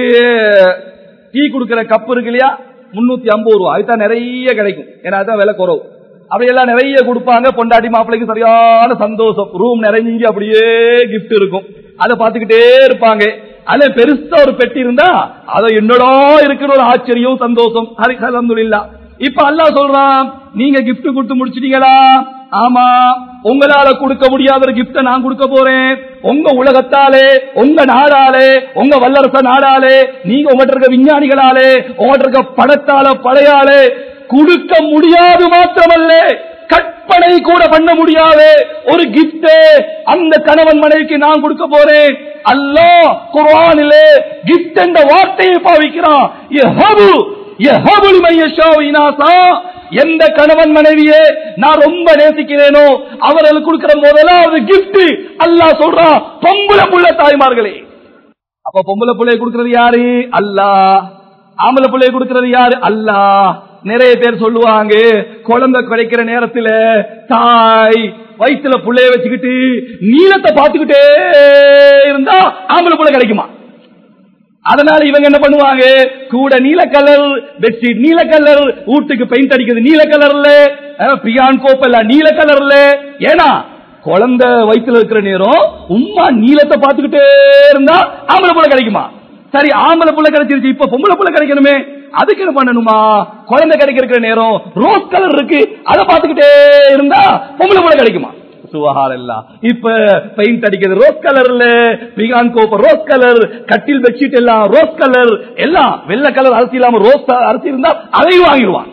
டீ கொடுக்கிற கப் இருக்கு இல்லையா முன்னூத்தி ஐம்பது ரூபா அதுதான் நிறைய கிடைக்கும் ஏன்னா அதுதான் விலை குறவு அப்படியெல்லாம் நிறைய கொடுப்பாங்க பொண்டாட்டி மாப்பிள்ளைக்கு சரியான சந்தோஷம் ரூம் நிறைஞ்சு அப்படியே gift இருக்கும் அதை பார்த்துக்கிட்டே இருப்பாங்க அதுல பெருசா ஒரு பெட்டி இருந்தா அதை என்னடா இருக்கிற ஒரு ஆச்சரியம் சந்தோஷம் அல்ஹம்துலில்லா இப்ப அல்லாஹ் சொல்றான் நீங்க gift கொடுத்து முடிச்சிட்டீங்களா ஆமா உங்களால கொடுக்க முடியாத ஒரு gift நான் கொடுக்க போறேன் உங்க உலகத்தாலே உங்க நாடாலே உங்க வல்லரச நாடாலே நீங்க உங்கள்கிட்ட இருக்க விஞ்ஞானிகளாலே உங்கள்கிட்ட இருக்க படத்தால படையாலே கொடுக்க முடியாது மாத்திரமல்ல கற்பனை கூட பண்ண முடியாது ஒரு gift அந்த கணவன் மனைவிக்கு நான் கொடுக்க போறேன் அல்லாஹ் குர்ஆனிலே gift என்ற வார்த்தையை பாவிக்கிறான் யஹபு யஹபு லிமன் யஷாஉ இனாசா எந்த கணவன் மனைவியே நான் ரொம்ப நேசிக்கிறேனோ அவர்களுக்கு கொடுக்கிற முதலாவது gift அல்லாஹ் சொல்றான் பொம்பளை புள்ள தாய்மார்களே அப்ப பொம்பளை பிள்ளைய கொடுக்கிறது யாரு அல்லாஹ் ஆம்பளை பிள்ளைய கொடுக்கிறது யாரு அல்லாஹ் நிறைய பேர் சொல்லுவாங்க குழந்தை கிடைக்கிற நேரத்துல தாய் வயிற்றுல புள்ளைய வச்சுக்கிட்டு நீளத்தை பார்த்துக்கிட்டே இருந்தா ஆம்பளை புள்ள கிடைக்குமா அதனால இவங்க என்ன பண்ணுவாங்க கூட நீல கலர் பெட்ஷீட் நீல கலர் வீட்டுக்கு பெயிண்ட் அடிக்கிறது நீல கலர்ல பியான் கோப்பெல்லாம் நீல கலர்ல ஏன்னா குழந்தை வயிற்றுல இருக்கிற நேரம் உம்மா நீளத்தை பார்த்துக்கிட்டே இருந்தா ஆம்பளை புள்ள கிடைக்குமா சரி ஆம்பளை புள்ள கிடைச்சிருச்சு இப்ப பொம்பளை புள்ள கிடைக்கணுமே அதுக்கு என்ன பண்ணணுமா குழந்தை கிடைக்கிற நேரம் ரோஸ் கலர் இருக்கு அதை பார்த்துக்கிட்டே இருந்தா பொம்பளை புள்ள கிடைக்குமா சுவஹார் எல்லாம் இப்ப பெயிண்ட் அடிக்கிறது ரோஸ் கலர்ல பிகான் கோப்பர் ரோஸ் கலர் கட்டில் பெட்ஷீட் எல்லாம் ரோஸ் கலர் எல்லாம் வெள்ளை கலர் அரிசி இல்லாம ரோஸ் அரிசி இருந்தா அதையும் வாங்கிடுவான்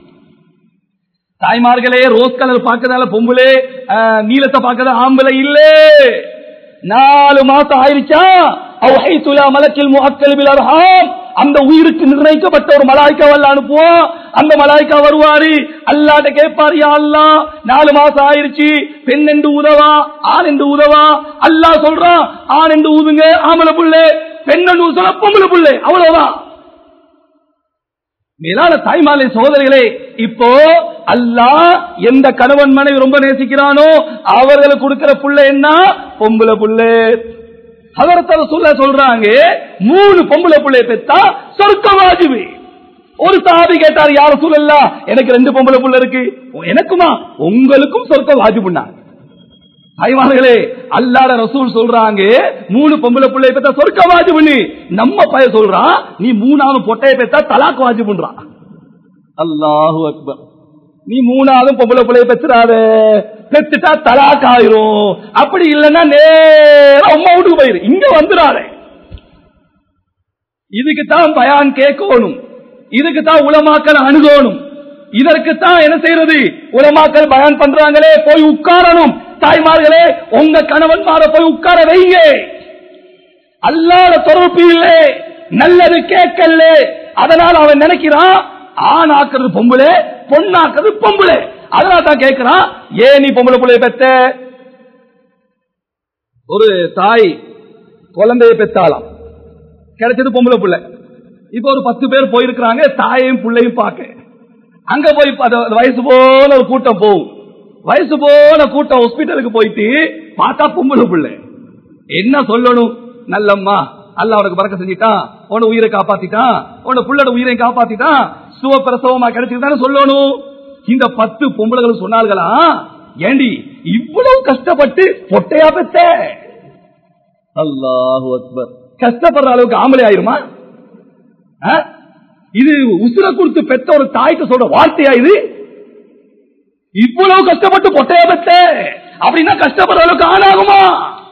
தாய்மார்களே ரோஸ் கலர் பார்க்கறதால பொம்பளே அஹ், நீலத்தை பார்க்கறத ஆம்பளை இல்லே நாலு மாசம் ஆயிருச்சா அவுஹைத்துலா மலக்கில் முஅக்கல் பில் அர்ஹாம் அந்த உயிருக்கு நிர்ணயிக்கப்பட்ட ஒரு மலாய்க்காவல்ல அனுப்புவோம் அந்த மலாய்க்கா வருவாரு அல்லாட்ட கேட்பாரு யா அல்லாஹ் நாலு மாசம் ஆயிருச்சு பெண் என்று உதவா ஆண் என்று உதவா அல்லாஹ் சொல்றான் ஆண் என்று ஊதுங்க ஆம்பளை புள்ளை பெண் என்று ஊதுனா பொம்பளை புள்ளை அவ்வளவுதான் மேலான தாய்மாலை சகோதரிகளே இப்போ அல்லாஹ் எந்த கணவன் மனைவி ரொம்ப நேசிக்கிறானோ அவர்களுக்கு கொடுக்கிற புள்ள என்ன பொம்பளை புள்ள அதரத்தர சொல்ல சொல்றாங்க மூணு பொம்பளை புள்ளைய பெத்தா சொர்க்க வாஜிபு ஒரு சாதி கேட்டார் யார சொல்லல எனக்கு ரெண்டு பொம்பளை புள்ள இருக்கு எனக்குமா உங்களுக்கும் சொர்க்க வாஜிபுன்னாங்க தாய்மார்களே அல்லாத ரசூல் சொல்றாங்க மூணு பொம்பளை பிள்ளை பெத்தா சொர்க்க வாஜி பண்ணி நம்ம பைய சொல்றான் நீ மூணாவது பொட்டைய பெத்தா தலாக்கு வாஜி பண்றான் அல்லாஹு அக்பர் நீ மூணாவது பொம்பளை பிள்ளைய பெத்துறாத பெத்துட்டா தலாக் ஆயிரும் அப்படி இல்லைன்னா நேரம் அம்மா வீட்டுக்கு போயிரு இங்க வந்துடாதே இதுக்கு தான் பயான் கேட்கணும் இதுக்கு தான் உலமாக்கல் அணுகணும் இதற்குத்தான் என்ன செய்யறது உலமாக்கல் பயான் பண்றாங்களே போய் உட்காரணும் தாய்மார்களே உங்க கணவன்மார போய் உட்கார வைங்க அல்லாத தொடர்பு இல்லை நல்லது கேட்கல அதனால அவன் நினைக்கிறான் ஆண் ஆக்குறது பொம்பளை பொண்ணாக்குறது பொம்பளை அதனால தான் கேட்கிறான் ஏன் நீ பொம்பளை பிள்ளைய பெத்த ஒரு தாய் குழந்தைய பெத்தாலாம் கிடைச்சது பொம்பளை பிள்ளை இப்ப ஒரு பத்து பேர் போயிருக்கிறாங்க தாயையும் பிள்ளையும் பார்க்க அங்க போய் ப- அது வயசு போல ஒரு கூட்டம் போகும் வயசு போல கூட்டம் ஹாஸ்பிட்டலுக்கு போயிட்டு பார்த்தா பொம்பளை பிள்ளை என்ன சொல்லணும் நல்லம்மா அல்ல அவனுக்கு பறக்க செஞ்சிட்டான் உன உயிரை காப்பாத்திட்டான் உன புள்ளோட உயிரை காப்பாத்திட்டான் சுவப்பிரசவமா கிடைச்சிருந்தான்னு சொல்லணும் இந்த பத்து பொம்பளைகள் சொன்னார்களா ஏண்டி இவ்வளவு கஷ்டப்பட்டு பொட்டையா பெத்த அல்லாஹு அக்பர் கஷ்டப்படுற அளவுக்கு ஆம்பளை ஆயிருமா ஆ? இது உசுர கொடுத்து பெத்த ஒரு தாய்க்கு சொல்ற வார்த்தையா இது இவ்வளவு கஷ்டப்பட்டு பொட்டைய பெத்த அப்படின்னா கஷ்டப்படுற அளவுக்கு ஆளாகுமா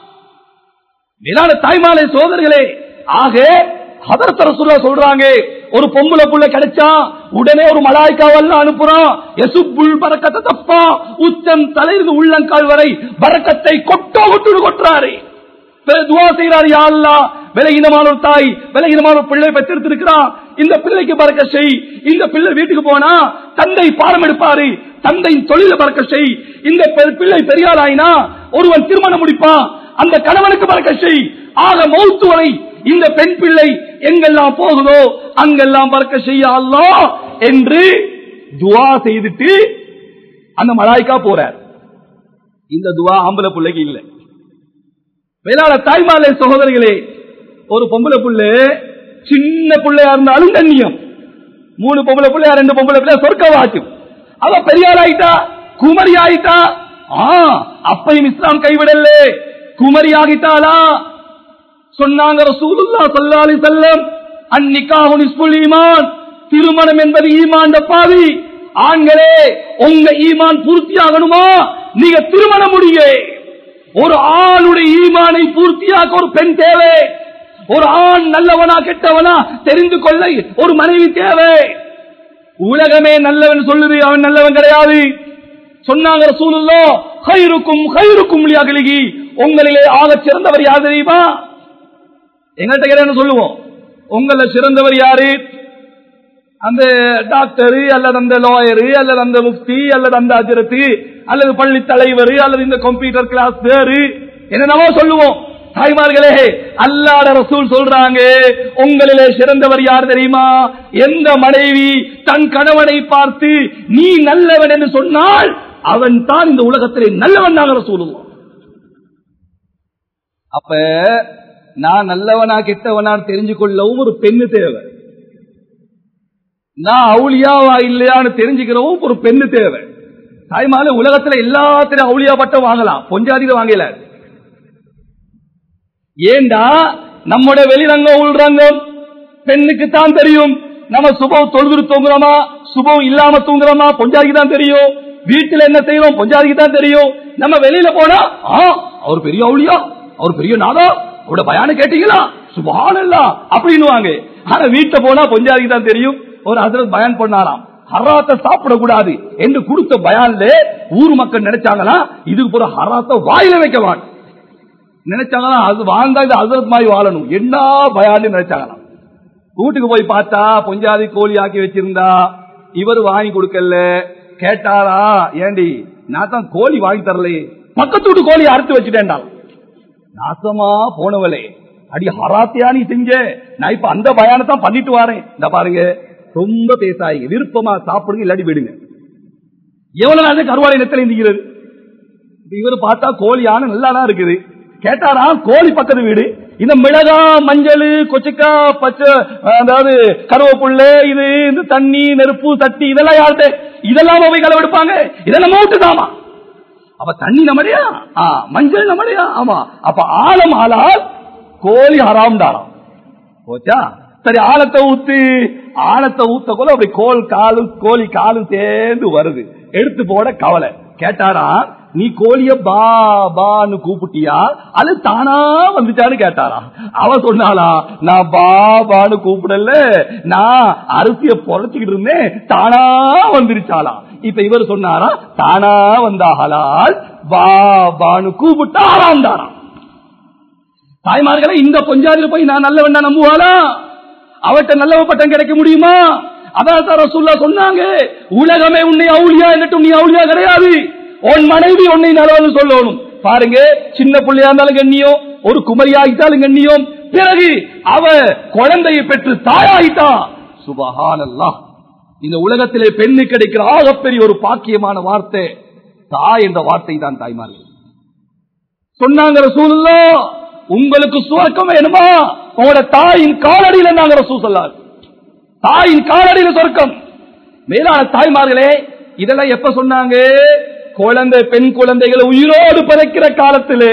மேலான தாய்மாலை சோதர்களே ஆக ஹதரத் ரசூலுல்லாஹ் சொல்றாங்க ஒரு பொம்பளை புள்ள கிடைச்சா உடனே ஒரு மலாய்க்காவெல்லாம் அனுப்புறோம் எசுப்புல் பறக்கத்தை தப்பா உச்சம் தலையிலிருந்து உள்ளங்கால் வரை பறக்கத்தை கொட்டோ கொட்டு கொட்டுறாரு பிறகு துவா செய்யறாரு யா அல்லாஹ் விலகினமான ஒரு தாய் விலகினமான ஒரு பிள்ளை பெற்றெடுத்திருக்கிறான் இந்த பிள்ளைக்கு பறக்க செய் இந்த பிள்ளை வீட்டுக்கு போனா தந்தை பாடம் எடுப்பாரு தந்தை தொழில பறக்க செய் இந்த பெ- பிள்ளை பெரியாள் ஆயினா ஒருவன் திருமணம் முடிப்பான் அந்த கணவனுக்கு பறக்க செய் ஆக மௌத்து வரை இந்த பெண் பிள்ளை எங்கெல்லாம் போகுதோ அங்கெல்லாம் பறக்க செய்ய அல்லாஹ் என்று துவா செய்துட்டு அந்த மலாய்க்கா போறார் இந்த துவா ஆம்பளை பிள்ளைக்கு இல்லை வேளாண் தாய்மாலே சகோதரிகளே ஒரு பொம்பளை புள்ள சின்ன பிள்ளையா இருந்தாலும் கண்ணியம் மூணு பொம்பளை பிள்ளையா ரெண்டு பொம்பளை பிள்ளையா சொர்க்க வாக்கும் அவ பெரியாள் ஆயிட்டா குமரி ஆயிட்டா ஆ அப்பையும் இஸ்லாம் கைவிடல குமரி ஆகிட்டாளா சொன்னாங்க ரசூலுல்லா ஸல்லல்லாஹு அலைஹி வஸல்லம் அன்னிகாஹு நிஸ்புல் ஈமான் திருமணம் என்பது ஈமான் பாவி ஆண்களே உங்க ஈமான் பூர்த்தியாகணுமா நீங்க திருமணம் முடிய ஒரு ஆணுடைய ஈமானை பூர்த்தியாக்க ஒரு பெண் தேவை ஒரு ஆண் நல்லவனா கெட்டவனா தெரிந்து கொள்ள ஒரு மனைவி தேவை உலகமே நல்லவன் சொல்லுது அவன் நல்லவன் கிடையாது சொன்னாங்க ரசூலுல்லா ஹைருக்கும் ஹைருக்கும் லியகலிகி உங்களிலே ஆகச் சிறந்தவர் யார் தெரியுமா எங்கள்கிட்ட கேட்டா என்ன சொல்லுவோம் உங்கள சிறந்தவர் யாரு அந்த டாக்டர் அல்லது அந்த லாயரு அல்லது அந்த முஃப்தி அல்லது அந்த அஜரத்து அல்லது பள்ளி தலைவர் அல்லது இந்த கம்ப்யூட்டர் கிளாஸ் பேரு என்னென்னவோ சொல்லுவோம் தாய்மார்களே அல்லாட ரசூல் சொல்றாங்க உங்களிலே சிறந்தவர் யார் தெரியுமா எந்த மனைவி தன் கணவனை பார்த்து நீ நல்லவன் என்று சொன்னால் அவன் தான் இந்த உலகத்திலே நல்லவன் நாங்க சொல்லுவோம் அப்ப நான் நல்லவனா கெட்டவனா தெரிஞ்சு கொள்ளவும் ஒரு பெண்ணு தேவை நான் அவுளியாவா இல்லையான்னு தெரிஞ்சுக்கிறவும் ஒரு பெண்ணு தேவை தாய்மால உலகத்துல எல்லாத்திலும் அவுளியா பட்டம் வாங்கலாம் பொஞ்சாதியில வாங்கல ஏண்டா நம்முடைய வெளிரங்கம் உள்ரங்கம் பெண்ணுக்கு தான் தெரியும் நம்ம சுபம் தொழுது தூங்குறோமா சுபம் இல்லாம தூங்குறோமா பொஞ்சாதிக்கு தான் தெரியும் வீட்டுல என்ன செய்யறோம் பொஞ்சாதிக்கு தான் தெரியும் நம்ம வெளியில போனா ஆ, அவர் பெரிய அவுளியா அவர் பெரிய நாதா அவரோட பயான கேட்டீங்களா சுபானல்லா அப்படின்னு ஆனா வீட்டுல போனா பொஞ்சாதிக்கு தான் தெரியும் ஒரு ஹசரத் பயான் பண்ணாராம் ஹராத்த சாப்பிடக்கூடாது என்று கொடுத்த பயான்ல ஊர் மக்கள் நினைச்சாங்களா இதுக்கு போற ஹராத்த வாயில வைக்க மாட்டோம் நினைச்சாங்களா அது வாழ்ந்தா இது ஹசரத் மாதிரி வாழணும் என்ன பயான்னு நினைச்சாங்களாம் வீட்டுக்கு போய் பார்த்தா பொஞ்சாதி கோழி ஆக்கி வச்சிருந்தா இவர் வாங்கி கொடுக்கல கேட்டாரா ஏண்டி நான் தான் கோழி வாங்கி தரலையே பக்கத்து வீட்டு கோழி அறுத்து வச்சுட்டேன்டா நாசமா போனவளே அடி ஹராத்தியா நீ செஞ்ச நான் இப்ப அந்த பயானத்தான் பண்ணிட்டு வரேன் இந்த பாருங்க ரொம்ப பேசாயிங்க விருப்பமா சாப்பிடுங்க இல்லாட்டி விடுங்க எவ்வளவு நாள் கருவாலை நெத்தலை நிற்கிறது இவர் பார்த்தா கோழி யானை நல்லா தான் இருக்குது கேட்டாரா கோழி பக்கத்து வீடு இந்த மிளகா மஞ்சள் கொச்சிக்கா பச்சை அதாவது கருவேப்புள்ள இது இந்த தண்ணி நெருப்பு தட்டி இதெல்லாம் யார்கிட்ட இதெல்லாம் போய் கலவெடுப்பாங்க இதெல்லாம் மூட்டுதாமா அப்ப தண்ணி நம்மடையா ஆ, மஞ்சள் நம்மடையா ஆமா அப்ப ஆழம் ஆளால் கோழி ஹராம் தாராம் போச்சா சரி ஆழத்தை ஊத்து ஆழத்தை ஊத்த கூட அப்படி கோல் காலு கோழி காலு சேர்ந்து வருது எடுத்து போட கவலை கேட்டாரா நீ கோழிய பா பான்னு கூப்பிட்டியா அது தானா வந்துச்சான்னு கேட்டாரா அவ சொன்னாளா நான் பா பான்னு கூப்பிடல நான் அரிசிய பொழைச்சுக்கிட்டு இருந்தேன் தானா வந்துருச்சாளா இப்ப இவர் சொன்னாரா தானா வந்தாகலால் பா பான்னு கூப்பிட்டா ஆறாந்தாராம் தாய்மார்களை இந்த பொஞ்சாதில போய் நான் நல்லவன் நம்புவாளா அவட்ட நல்லவ பட்டம் கிடைக்க முடியுமா அதான் சார் ரசூல்லா சொன்னாங்க உலகமே உன்னை அவுளியா என்னட்டும் நீ அவுளியா கிடையாது உன் மனைவி உன்னை நல்லவன் சொல்லணும் பாருங்க சின்ன பிள்ளையா இருந்தாலும் கண்ணியம் ஒரு குமரியாகிட்டாலும் கண்ணியம் பிறகு அவ குழந்தையை பெற்று தாயாயிட்டா சுபஹானல்லா இந்த உலகத்திலே பெண்ணு கிடைக்கிற ஆகப்பெரிய ஒரு பாக்கியமான வார்த்தை தாய் என்ற வார்த்தை தான் தாய்மார்கள் சொன்னாங்க ரசூலுல்லா உங்களுக்கு சுவர்க்கம் வேணுமா உங்களோட தாயின் காலடியில நாங்க ரசூல் சொல்லார் தாயின் காலடியில சொர்க்கம் மேலான தாய்மார்களே இதெல்லாம் எப்ப சொன்னாங்க குழந்தை பெண் குழந்தைகளை உயிரோடு பிறக்கிற காலத்திலே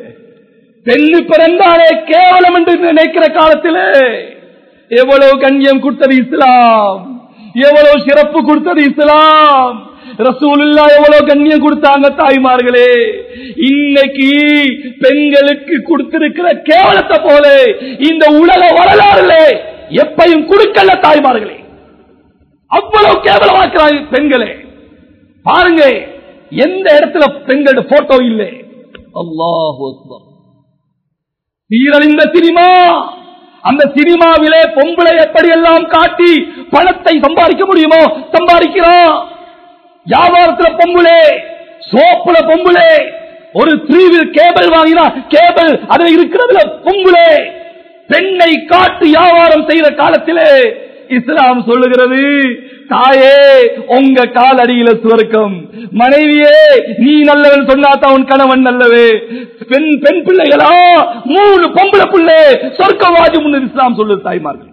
பெண்ணு பிறந்தாலே கேவலம் என்று நினைக்கிற காலத்திலே எவ்வளவு கண்ணியம் கொடுத்தது இஸ்லாம் எவ்வளவு சிறப்பு கொடுத்தது இஸ்லாம் ரசூலுல்லா எவ்வளவு கண்ணியம் கொடுத்தாங்க தாய்மார்களே இன்னைக்கு பெண்களுக்கு கொடுத்திருக்கிற கேவலத்தை போல இந்த உலக வரலாறுல எப்பையும் கொடுக்கல தாய்மார்களே அவ்வளவு கேவலமாக்குறாங்க பெண்களே பாருங்க எந்த இடத்துல பெண்களோட போட்டோ இல்லை அல்லாஹ் சீரழிந்த சினிமா அந்த சினிமாவிலே பொம்பளை எப்படி எல்லாம் காட்டி பணத்தை சம்பாதிக்க முடியுமோ சம்பாதிக்கிறான் வியாபாரத்துல பொம்புளே சோப்புல பொம்புளே ஒரு த்ரீவில் கேபிள் வாங்கினா கேபிள் அதுல இருக்கிறதுல பொம்புளே பெண்ணை காட்டு வியாபாரம் செய்த காலத்திலே இஸ்லாம் சொல்லுகிறது தாயே உங்க காலடியில சுவர்க்கம் மனைவியே நீ நல்லவன் சொன்னாதான் உன் கணவன் நல்லவே பெண் பெண் பிள்ளைகளா மூணு பொம்பளை பிள்ளை சொர்க்கவாதி முன்னு இஸ்லாம் சொல்லுது தாய்மார்கள்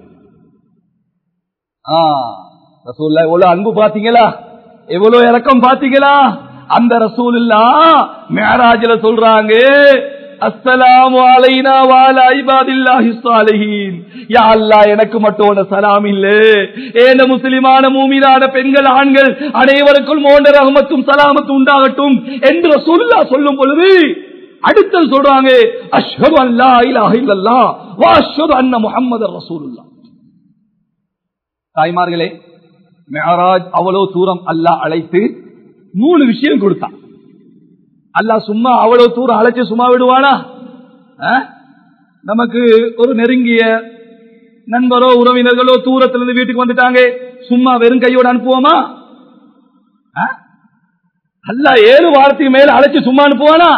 ரசூல்லா எவ்வளவு அன்பு பாத்தீங்களா எவ்வளவு இறக்கம் பாத்தீங்களா அந்த ரசூல் இல்லா மேராஜில சொல்றாங்க அஸ்ஸலாமு அலைனா வால ஐபாதில்லாஹி ஸாலிஹீன் யா அல்லாஹ் எனக்கு மட்டும் உன சலாம் இல்ல ஏன முஸ்லிமான மூமினான பெண்கள் ஆண்கள் அனைவருக்கும் மோண்ட ரஹமத்தும் சலாமத்தும் உண்டாகட்டும் என்று ரசூலுல்லாஹ் சொல்லும் பொழுது அடுத்து சொல்றாங்க அஷ்ஹது அல்லா இலாஹ இல்லல்லாஹ் வா அஷ்ஹது அன்ன முஹம்மதர் ரசூலுல்லாஹ் தாய்மார்களே மெஹராஜ் அவ்வளவு தூரம் அல்லாஹ் அழைத்து மூணு விஷயம் கொடுத்தான் அல்லாஹ் சும்மா அவ்வளவு தூரம் அழைச்சு சும்மா விடுவானா ஆ? நமக்கு ஒரு நெருங்கிய நண்பரோ உறவினர்களோ தூரத்துல இருந்து வீட்டுக்கு வந்துட்டாங்க சும்மா வெறும் கையோட அனுப்புவோமா ஆ? அல்லாஹ் ஏழு வாரத்துக்கு மேல அழைச்சு சும்மா அனுப்புவானா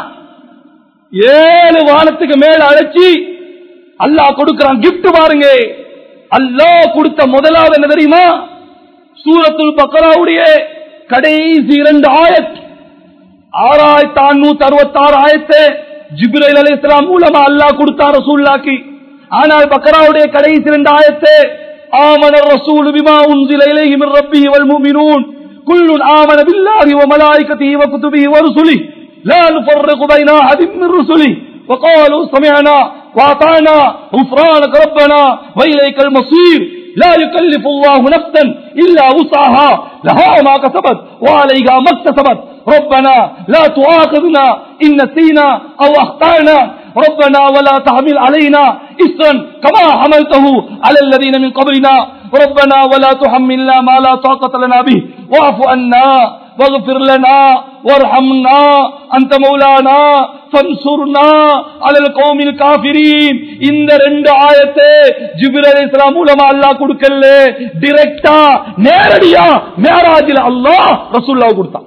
ஏழு வாரத்துக்கு மேல அழைச்சி அல்லாஹ் கொடுக்கிறான் gift பாருங்க அல்லாஹ் கொடுத்த முதலாவது என்ன தெரியுமா சூரத்துல் பக்கராவுடைய கடைசி இரண்டு ஆயத் ஆறாயிரத்தி அறுநூத்தி அறுபத்தி ஆறு ஆயத்து ஜிப்ரைல் அலி இஸ்லாம் மூலமா அல்லாஹ் கொடுத்தார் ரசூல்லாக்கி ஆனால் பக்கராவுடைய கடைசி இரண்டு ஆயத்து آمن الرسول بما أنزل إليه من ربه والمؤمنون كل آمن بالله وملائكته وكتبه ورسله لا نفرق بين أحد من رسله وقالوا سمعنا وأطعنا غفرانك ربنا وإليك المصير لا يكلف الله نفسا إلا وسعها لها ما كسبت وعليها ما اكتسبت ربنا لا تؤاخذنا إن نسينا أو أخطأنا ربنا ولا تحمل علينا إسرا كما حملته على الذين من قبلنا ربنا ولا تحملنا ما لا طاقة لنا به واعف عنا واغفر لنا وارحمنا أنت مولانا فانصرنا على القوم الكافرين இந்த ரெண்டு ஆயத்தை ஜிபிர் அலைஹிஸ்ஸலாம் மூலமா அல்லாஹ் கொடுக்கல டைரக்டா நேரடியா மேராஜில் அல்லாஹ் ரசூலுல்லாஹ் கொடுத்தான்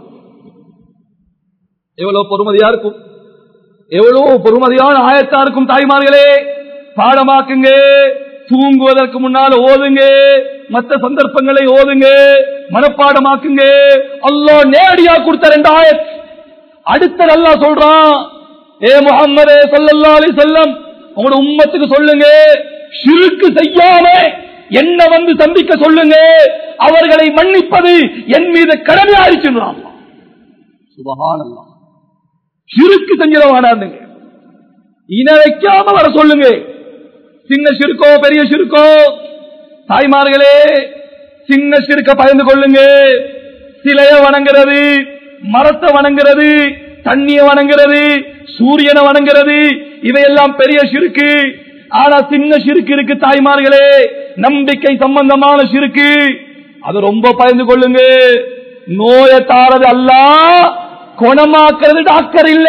எவ்வளவு பொறுமதியா இருக்கும் எவ்வளவு பொறுமதியான ஆயத்தா இருக்கும் தாய்மார்களே பாடமாக்குங்க தூங்குவதற்கு முன்னால் ஓதுங்க மற்ற சந்தர்ப்பங்களை ஓதுங்க மனப்பாடமாக்குங்க அல்லாஹ் நேரடியா கொடுத்த ரெண்டு ஆயத் அடுத்த நல்லா சொல்றான் ஏ முகம்மதே ஸல்லல்லாஹு அலைஹி வஸல்லம் உங்களோட உம்மத்துக்கு சொல்லுங்க ஷிர்க் செய்யாம என்ன வந்து சந்திக்க சொல்லுங்க அவர்களை மன்னிப்பது என் மீது கடமையாயிருச்சுன்றான் சுபஹானல்லாஹ் சிறுக்கு செஞ்சிட வேண்டாந்துங்க இன வைக்காம வர சொல்லுங்க சின்ன சிறுக்கோ பெரிய சிறுக்கோ தாய்மார்களே சின்ன சிறுக்க பயந்து கொள்ளுங்க சிலைய வணங்குறது மரத்தை வணங்குறது தண்ணிய வணங்குறது சூரியனை வணங்குறது இவையெல்லாம் பெரிய சிறுக்கு ஆனா சின்ன சிறுக்கு இருக்கு தாய்மார்களே நம்பிக்கை சம்பந்தமான சிறுக்கு அது ரொம்ப பயந்து கொள்ளுங்க நோயை தாரது அல்ல குணமாக்குறது டாக்டர் இல்ல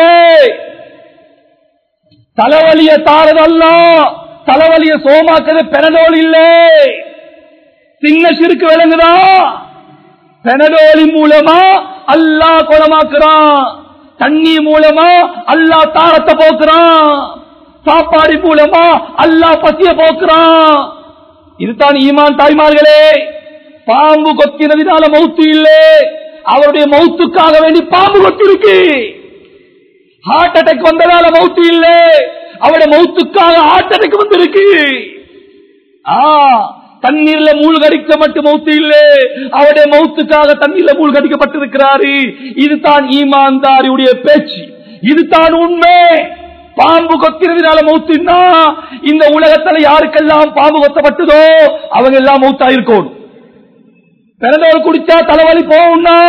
தலைவலிய தாரது அல்ல தலைவலிய சோமாக்குறது பெனடோல் இல்ல சின்ன சிறுக்கு விளங்குதா பெனடோலி மூலமா அல்லாஹ் குணமாக்குறான் தண்ணி மூலமா அல்லாஹ் தாரத்தை போக்குறான் சாப்பாடு மூலமா அல்லாஹ் பசிய போக்குறான் இதுதான் ஈமான் தாய்மார்களே பாம்பு கொத்தினதினால மௌத்து இல்லை அவருடைய மௌத்துக்காக வேண்டி பாம்பு கொத்திருக்கு ஹார்ட் அட்டாக் வந்ததால மௌத்து இல்லை அவருடைய மௌத்துக்காக ஹார்ட் அட்டாக் வந்திருக்கு ஆ தண்ணீர்ல மூழ்கடிக்க மட்டும் மௌத்து இல்லை அவருடைய மௌத்துக்காக தண்ணீர்ல மூழ்கடிக்கப்பட்டிருக்கிறாரு இதுதான் ஈமான்தாரியுடைய பேச்சு இதுதான் உண்மை பாம்பு கொத்தினதுனால மௌத்துன்னா இந்த உலகத்துல யாருக்கெல்லாம் பாம்பு கொத்தப்பட்டதோ அவங்க எல்லாம் மௌத்தாயிருக்கணும் பிறந்தவர் குடிச்சா தலைவலி போகும்னா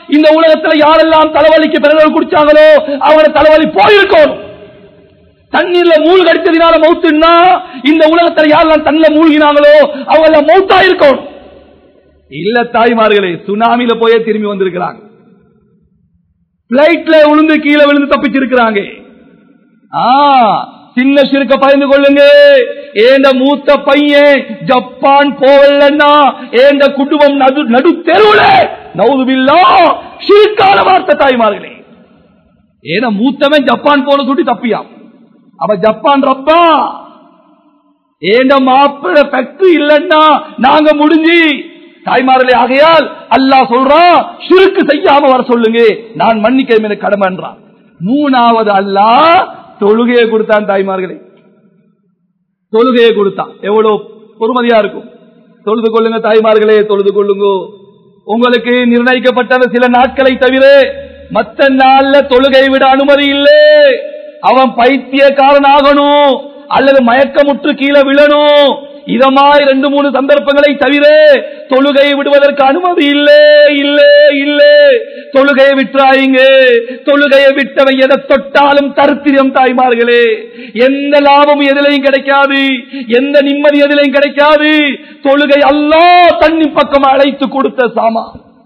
இந்த உலகத்துல யாரெல்லாம் தலைவலிக்கு பிறகு குடிச்சாங்களோ அவங்களோட தலைவலி போயிருக்கும் தண்ணீர்ல மூழ்க அடித்ததினால மௌத்துன்னா இந்த உலகத்துல யாரெல்லாம் தண்ணில மூழ்கினாங்களோ அவங்க எல்லாம் மௌத்தா இருக்கும் இல்ல தாய்மார்களே சுனாமில போயே திரும்பி வந்திருக்கிறாங்க பிளைட்ல விழுந்து கீழே விழுந்து தப்பிச்சிருக்கிறாங்க ஆ சின்ன சிறுக்க பயந்து கொள்ளுங்க ஏண்ட மூத்த பையன் ஜப்பான் போவலன்னா ஏண்ட குடும்பம் நடு நடு தெருவுல நவுதுபில்லா சிறுக்கான வார்த்தை தாய்மார்களே ஏன்னா மூத்தவன் ஜப்பான் போன சுட்டி தப்பியாம் அவ ஜப்பான் ரப்பா ஏண்ட மாப்பிள ஃபேக்டரி இல்லன்னா நாங்க முடிஞ்சு தாய்மார்களே ஆகையால் அல்லாஹ் சொல்றான் சுருக்கு செய்யாம வர சொல்லுங்க நான் மன்னிக்க எனக்கு கடமைன்றான் மூணாவது அல்லாஹ் தொழுகையை கொடுத்தான் தாய்மார்களே தொழுகையை கொடுத்தான் எவ்வளவு பொறுமதியா இருக்கும் தொழுது கொள்ளுங்க தாய்மார்களே தொழுது கொள்ளுங்க உங்களுக்கு நிர்ணயிக்கப்பட்ட சில நாட்களை தவிர மத்த நாள்ல தொழுகை விட அனுமதி இல்லை அவன் பைத்தியக்காரன் ஆகணும் அல்லது மயக்கமுற்று கீழே விழணும் இதமாய் ரெண்டு மூணு சந்தர்ப்பங்களை தவிர தொழுகையை விடுவதற்கு அனுமதி இல்லை இல்லை இல்லை தொழுகையை விட்டுறாயிங்க தொழுகையை விட்டவன் எதை தொட்டாலும் தருத்திரம் தாய்மார்களே எந்த லாபமும் எதிலையும் கிடைக்காது எந்த நிம்மதி எதிலையும் கிடைக்காது தொழுகை அல்லா தண்ணி பக்கம் அழைத்து கொடுத்த சாமா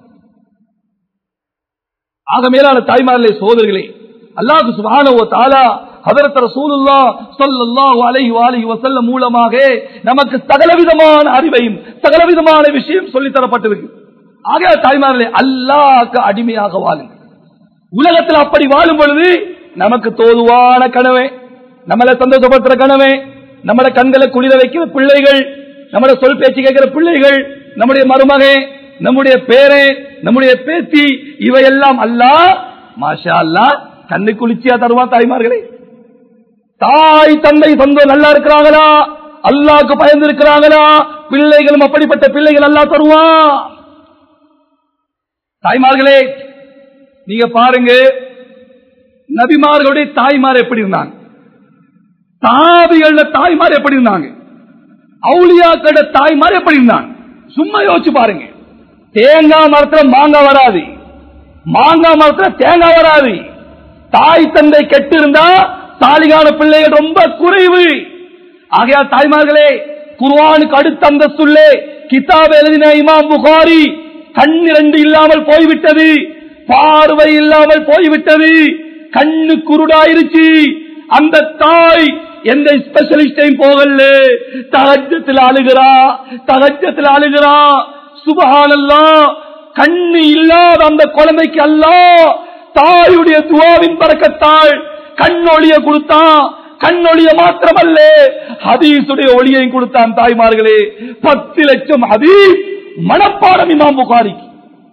ஆக மேலான தாய்மார்களே சோதர்களே அல்லாஹு சுபானவோ தாலா ஹதரத் ரசூலுல்லா ஸல்லல்லாஹு அலைஹி வஆலிஹி வஸல்லம் மூலமாக நமக்கு சகலவிதமான அறிவையும் சகலவிதமான விஷயம் சொல்லி தரப்பட்டிருக்கு ஆக தாய்மார்களே அல்லாஹ்க்கு அடிமையாக வாழுங்க உலகத்தில் அப்படி வாழும் பொழுது நமக்கு தோதுவான கனவே நம்மளை சந்தோஷப்படுத்துற கனவே நம்மள கண்களை குளிர வைக்கிற பிள்ளைகள் நம்மளோட சொல் பேச்சு கேட்கிற பிள்ளைகள் நம்முடைய மருமகே நம்முடைய பேரே நம்முடைய பேத்தி இவையெல்லாம் அல்லா மாஷா அல்லா கண்ணு குளிர்ச்சியா தருவான் தாய்மார்களே தாய் தந்தை சொந்தம் நல்லா இருக்கிறாங்களா அல்லாக்கு பயந்து இருக்கிறாங்களா பிள்ளைகளும் அப்படிப்பட்ட பிள்ளைகள் அல்லா தருவான் தாய்மார்களே நீங்க பாருங்க நபிமார்களுடைய தாய்மார் எப்படி இருந்தாங்க தாபிகள தாய்மார் எப்படி இருந்தாங்க அவுளியாக்கள தாய்மார் எப்படி இருந்தாங்க சும்மா யோசிச்சு பாருங்க தேங்காய் மரத்துல மாங்காய் வராது மாங்காய் மரத்துல தேங்காய் வராது தாய் தந்தை கெட்டு இருந்தா தாலிகான பிள்ளைகள் ரொம்ப குறைவு ஆகையால் தாய்மார்களே குர்வானுக்கு அடுத்த அந்தஸ்துள்ளே கிதாப் எழுதின இமாம் புகாரி கண் இரண்டு இல்லாமல் போய்விட்டது பார்வை இல்லாமல் போய்விட்டது கண்ணு குருடாயிருச்சு அந்த தாய் எந்த ஸ்பெஷலிஸ்டையும் போகல தகஜத்தில் அழுகிறா தகஜத்தில் அழுகிறா சுபஹானல்லா கண்ணு இல்லாத அந்த குழந்தைக்கு அல்ல தாயுடைய துவாவின் பறக்கத்தாள் கண்ணொழிய கொடுத்தான் கண்ணொழிய மாத்திரமல்ல ஹதீசுடைய ஒளியையும் கொடுத்தான் தாய்மார்களே பத்து லட்சம் ஹதீஸ் மனப்பாடம் இமாம் புகாரிக்கு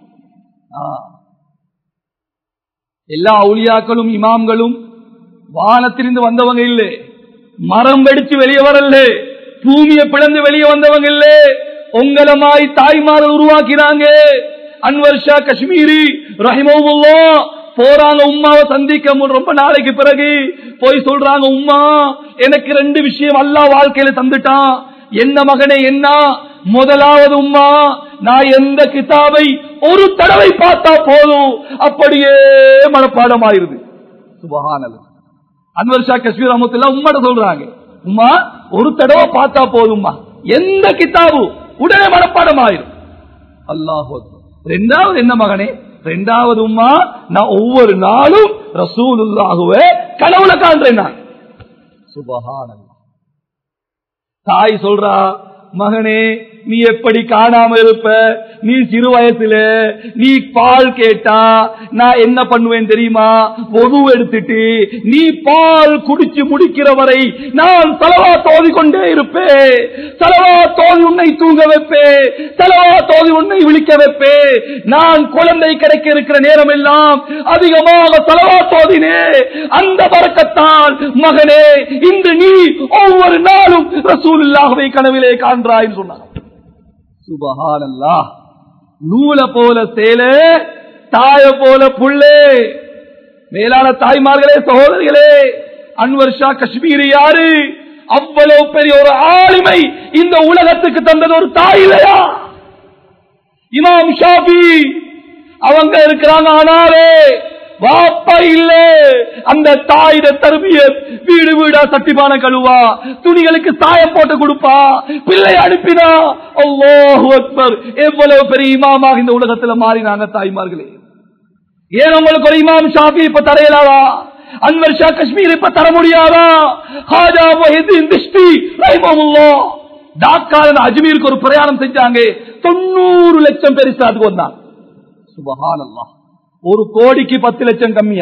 எல்லா அவுளியாக்களும் இமாம்களும் வானத்திலிருந்து வந்தவங்க இல்லை மரம் வெடிச்சு வெளியே வரல பூமியை பிளந்து வெளியே வந்தவங்க இல்ல உங்களமாய் தாய்மார்கள் உருவாக்கினாங்க அன்வர் ஷா காஷ்மீரி ரஹிமவுல்லா போறாங்க உமாவை சந்திக்க மு- ரொம்ப நாளைக்கு பிறகு போய் சொல்றாங்க உம்மா எனக்கு ரெண்டு விஷயம் அல்லா வாழ்க்கையில தந்துட்டான் என்ன மகனே என்ன முதலாவது உம்மா நான் எந்த கிதாபை ஒரு தடவை பார்த்தா போதும் அப்படியே மனப்பாடம் ஆயிருது சுபஹானல்லாஹ் அன்வர் ஷா காஷ்மீர் அமத்துல உம்மாட்ட சொல்றாங்க உம்மா ஒரு தடவை பார்த்தா போதும்மா எந்த கிதாபு உடனே மனப்பாடம் ஆயிரும் அல்லாஹ் ரெண்டாவது என்ன மகனே ரெண்டாவது உம்மா நான் ஒவ்வொரு நாளும் ரசூலுல்லாஹுவே கனவுல காண்றேன் நான் சுபஹானல்லாஹ் தாய் சொல்றா மகனே நீ எப்படி காணாம இருப்ப நீ சிறு வயசுல நீ பால் கேட்டா நான் என்ன பண்ணுவேன் தெரியுமா பொது எடுத்துட்டு நீ பால் குடிச்சு முடிக்கிற வரை நான் செலவா தோதி கொண்டே இருப்பேன் செலவா தோதி உன்னை தூங்க வைப்பேன் செலவா தோதி உன்னை விழிக்க வைப்பேன் நான் குழந்தை கிடைக்க இருக்கிற நேரம் எல்லாம் அதிகமாக செலவா தோதினே அந்த பறக்கத்தான் மகனே இன்று நீ ஒவ்வொரு நாளும் ரசூலுல்லாஹ்வை கனவிலே காண்றாய் சொன்னார் சுபஹானல்லாஹ் நூல போல சேலே தாய போல புள்ளே மேலான தாய்மார்களே சகோதரிகளே அன்வர் ஷா காஷ்மீரி யாரு அவ்வளவு பெரிய ஒரு ஆளுமை இந்த உலகத்துக்கு தந்தது ஒரு தாய் இல்லையா இமாம் ஷாபி அவங்க இருக்கிறாங்க ஆனாலே வாப்பா இல்ல அந்த தாயிட தருமிய வீடு வீடா சட்டிமான கழுவா துணிகளுக்கு சாயம் போட்டு கொடுப்பா பிள்ளை அனுப்பினா அல்லாஹு அக்பர் எவ்வளவு பெரிய இமாமாக இந்த உலகத்துல மாறினாங்க தாய்மார்களே ஏன் உங்களுக்கு ஒரு இமாம் ஷாஃபி இப்ப தரையலாதா அன்வர் ஷா காஷ்மீர் இப்ப தர முடியாதா ஹாஜா முஹிதீன் திஷ்டி ரஹிமஹுல்லாஹ் டாக்கால அஜ்மீருக்கு ஒரு பிரயாணம் செஞ்சாங்க தொண்ணூறு லட்சம் பேர் இஸ்லாத்துக்கு வந்தாங்க சுபஹானல்லாஹ் ஒரு கோடிக்கு பத்து லட்சம் கம்மியா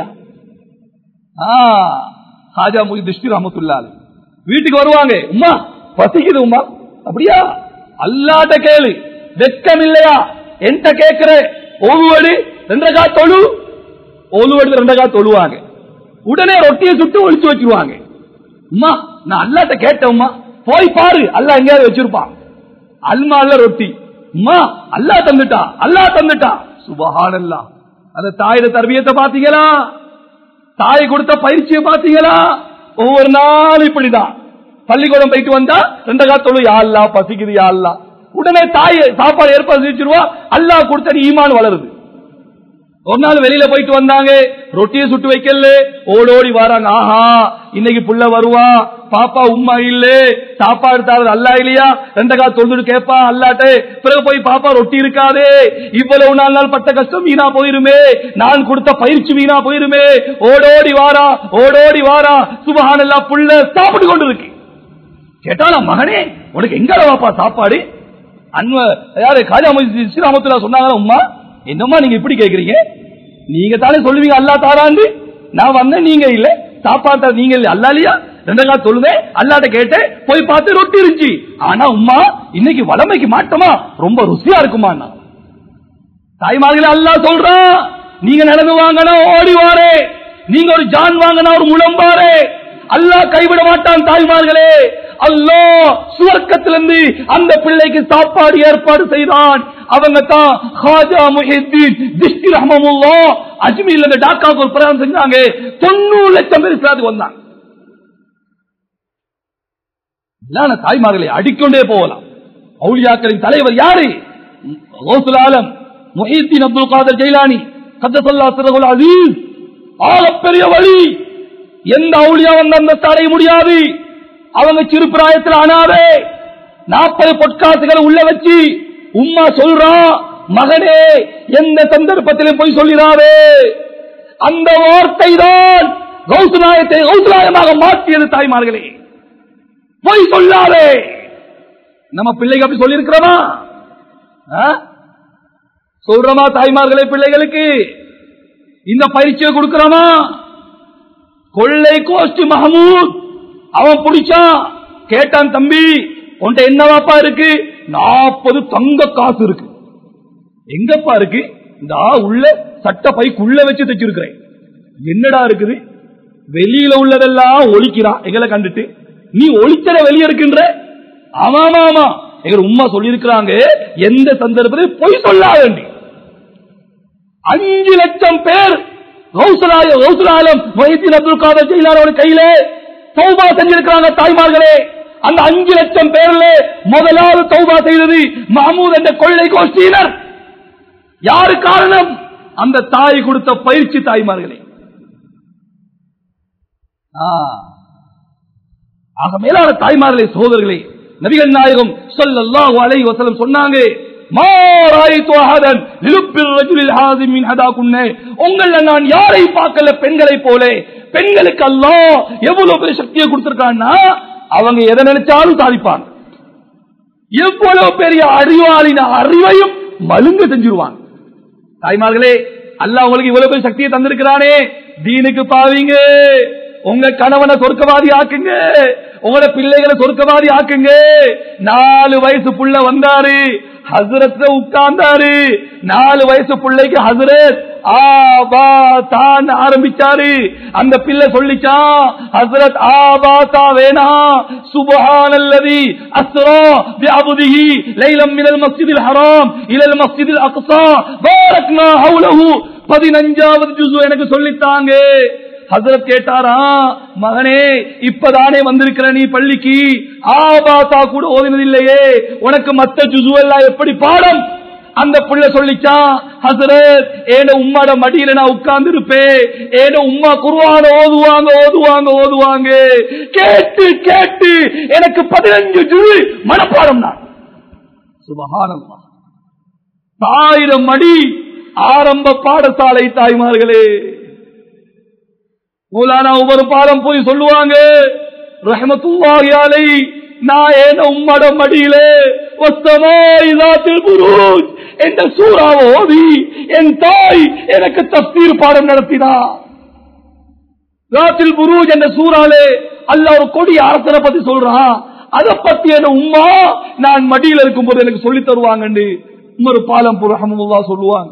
ஆ, ஹாஜா முகி திருஷ்டி ரஹமத்துல்லாஹி வீட்டுக்கு வருவாங்க உம்மா பசிக்குது உம்மா அப்படியா அல்லாட்ட கேளு வெக்கம் இல்லையா என்கிட்ட கேக்குற ஒவ்வொரு ரெண்டகா தொழு ஒவ்வொரு ரெண்டகா தொழுவாங்க உடனே ரொட்டியை சுட்டு ஒழிச்சு வச்சிருவாங்க உம்மா நான் அல்லாட்ட கேட்டேன் உம்மா போய் பாரு அல்லாஹ் எங்கேயாவது வச்சிருப்பான் அல்மால ரொட்டி உம்மா அல்லாஹ் தந்துட்டா அல்லாஹ் தந்துட்டா சுபஹானல்லா அந்த தாயோட தர்பியத்தை பாத்தீங்களா தாய் கொடுத்த பயிற்சியை பாத்தீங்களா ஒவ்வொரு நாள் இப்படிதான் பள்ளிக்கூடம் போயிட்டு வந்தா ரெண்டு காத்தோடு யாழ்லா பசிக்குது யாழ்லா உடனே தாய் சாப்பாடு ஏற்பாடு செஞ்சிருவா அல்லாஹ் கொடுத்த ஈமான் வளருது ஒரு நாள் வெளியில போயிட்டு வந்தாங்க ரொட்டியை சுட்டு வைக்கல ஓடோடி வராங்க ஆஹா இன்னைக்கு புள்ள வருவா பாப்பா உம்மா இல்ல சாப்பாடு தாரு அல்லா இல்லையா ரெண்ட கா தொழுது கேப்பா அல்லாட்டே பிறகு போய் பாப்பா ரொட்டி இருக்காதே இவ்வளவு நாலு நாள் பட்ட கஷ்டம் வீணா போயிருமே நான் கொடுத்த பயிற்சி வீணா போயிருமே ஓடோடி வாரா ஓடோடி வாரா சுபஹானல்லா புள்ள சாப்பிட்டு கொண்டு இருக்கு கேட்டாலா மகனே உனக்கு எங்க வாப்பா சாப்பாடு அன்வ யாரு காஜா ஸ்ரீராமத்துல சொன்னாங்க உம்மா என்னம்மா நீங்க இப்படி கேக்குறீங்க நீங்க தானே சொல்லுவீங்க அல்லா தாராண்டு நான் வந்தேன் நீங்க இல்ல சாப்பாடு தர நீங்க இல்ல அல்லா இல்லையா ரெண்டு கால சொல்லுவேன் அல்லாட்ட கேட்டேன் போய் பார்த்து ரொட்டி இருந்துச்சு ஆனா உம்மா இன்னைக்கு வளமைக்கு மாட்டோமா ரொம்ப ருசியா இருக்குமா தாய்மார்களே அல்லா சொல்றான் நீங்க நடந்து வாங்கினா ஓடி வாரே நீங்க ஒரு ஜான் வாங்கினா ஒரு முழம்பாரே அல்லாஹ் கைவிட மாட்டான் தாய்மார்களே அல்லாஹ் சுவர்க்கத்திலிருந்து அந்த பிள்ளைக்கு சாப்பாடு ஏற்பாடு செய்தான் அவங்க தான் ஹாஜா முஹித்தீன் திஷ்டி ரஹமமுல்லா அஜ்மீர்ல இருந்து டாக்காவுக்கு ஒரு பிரயாணம் செஞ்சாங்க தொண்ணூறு லட்சம் பேர் இஸ்லாத்துக்கு வந்தாங்க இல்லாத தாய்மார்களை அடிக்கொண்டே போகலாம் அவுலியாக்களின் தலைவர் யாரு கௌசுல் ஆலம் முஹீத்தீன் அப்துல் காதர் ஜெயிலானி கத்தசல்லா சிறகுல் அசீஸ் ஆகப்பெரிய வழி எந்த அவுளியா வந்து அந்த அடைய முடியாது அவங்க சிறு பிராயத்தில் அனாதே நாற்பது பொற்காசுகளை உள்ள வச்சு உம்மா சொல்றா மகனே எந்த சந்தர்ப்பத்திலும் போய் சொல்லிடாதே அந்த வார்த்தை தான் கௌசுநாயத்தை கௌசுநாயமாக மாற்றியது தாய்மார்களே பொய் சொல்லாதே நம்ம பிள்ளைக்கு அப்படி சொல்லி இருக்கிறோமா சொல்றோமா தாய்மார்களே பிள்ளைகளுக்கு இந்த பயிற்சியை கொடுக்கிறோமா கொள்ளை கோஷ்டி மஹமூத் அவன் பிடிச்சான் கேட்டான் தம்பி உன்ட்ட என்னவாப்பா இருக்கு நாற்பது தங்க காசு இருக்கு எங்கப்பா இருக்கு இந்த உள்ள சட்ட பைக்குள்ள வச்சு தைச்சிருக்கிறேன் என்னடா இருக்குது வெளியில உள்ளதெல்லாம் ஒழிக்கிறான் எங்களை கண்டுட்டு நீ ஒழிச்சத வெளியே இருக்கின்ற ஆமாமா ஆமா எங்க உமா சொல்லியிருக்கிறாங்க எந்த சந்தர்ப்பத்தில் பொய் சொல்ல வேண்டி அஞ்சு லட்சம் பேர் கௌசலாய கௌசலாலம் வைத்தின் அப்துல் காதர் ஜெயிலாரோட கையில தௌபா செஞ்சிருக்கிறாங்க தாய்மார்களே அந்த அஞ்சு லட்சம் பேர்ல முதலாவது தௌபா செய்தது மஹமூத் என்ற கொள்ளை கோஷ்டியினர் யாரு காரணம் அந்த தாய் கொடுத்த பயிற்சி தாய்மார்களே ஆக மேலான தாய்மார்களே சோதர்களே நபிகள் நாயகம் சொல்லல்லாஹு அலைஹி வஸல்லம் சொன்னாங்க உங்கள நான் யாரை பார்க்கல பெண்களை போல பெண்களுக்கு அல்லா எவ்வளவு பெரிய சக்தியை கொடுத்திருக்கான்னா அவங்க எதை நினைச்சாலும் சாதிப்பாங்க எவ்வளவு பெரிய அறிவாளின அறிவையும் மலுங்க செஞ்சிருவாங்க தாய்மார்களே அல்ல உங்களுக்கு இவ்வளவு பெரிய சக்தியை தந்திருக்கிறானே தீனுக்கு பாவீங்க உங்க கணவனை சொர்க்கவாதி ஆக்குங்க உங்களோட பிள்ளைகளை சொர்க்கவாதி ஆக்குங்க நாலு வயசு புள்ள வந்தாரு ஹசரத் உட்கார்ந்தாரு நாலு வயசு பிள்ளைக்கு ஹசரத் ஆபா தான் ஆரம்பிச்சாரு அந்த பிள்ளை சொல்லிச்சான் ஹசரத் ஆபா தா வேணா சுபஹானல்லதி அஸ்ரா பிஅபதிஹி லைலம் மினல் மஸ்ஜிதில் ஹராம் இலல் மஸ்ஜிதில் அக்ஸா பாரக்னா ஹவுலஹு 15வது ஜுஸு எனக்கு சொல்லித்தாங்க ஹசரத் கேட்டாரா மகனே இப்பதானே வந்திருக்கிற நீ பள்ளிக்கு ஆபாசா கூட ஓதினது இல்லையே உனக்கு மத்த ஜுசுவெல்லாம் எப்படி பாடம் அந்த புள்ள சொல்லிச்சா ஹசரத் ஏன உம்மாட மடியில நான் உட்கார்ந்து இருப்பேன் ஏன உம்மா குருவான ஓதுவாங்க ஓதுவாங்க ஓதுவாங்க கேட்டு கேட்டு எனக்கு பதினஞ்சு ஜுழு மனப்பாடம் நான் சுபகானம்மா ஆயிரம் மடி ஆரம்ப பாடசாலை தாய்மார்களே மூலானா ஒவ்வொரு பாடம் போய் சொல்லுவாங்க ரஹமத்துல்லாஹி அலை நான் ஏன உம்மட மடியிலே வஸ்தமாய் ذاتில் புரூஜ் என்ற சூறாவை ஓதி என் தாய் எனக்கு தஃசீர் பாடம் நடத்தினார் ذاتில் புரூஜ் என்ற சூறாலே அல்லாஹ் ஒரு கொடி அரசனை பத்தி சொல்றான் அதை பத்தி என்ன உம்மா நான் மடியில இருக்கும்போது எனக்கு சொல்லி தருவாங்கன்னு உமர் பாலம் ரஹமுல்லா சொல்லுவாங்க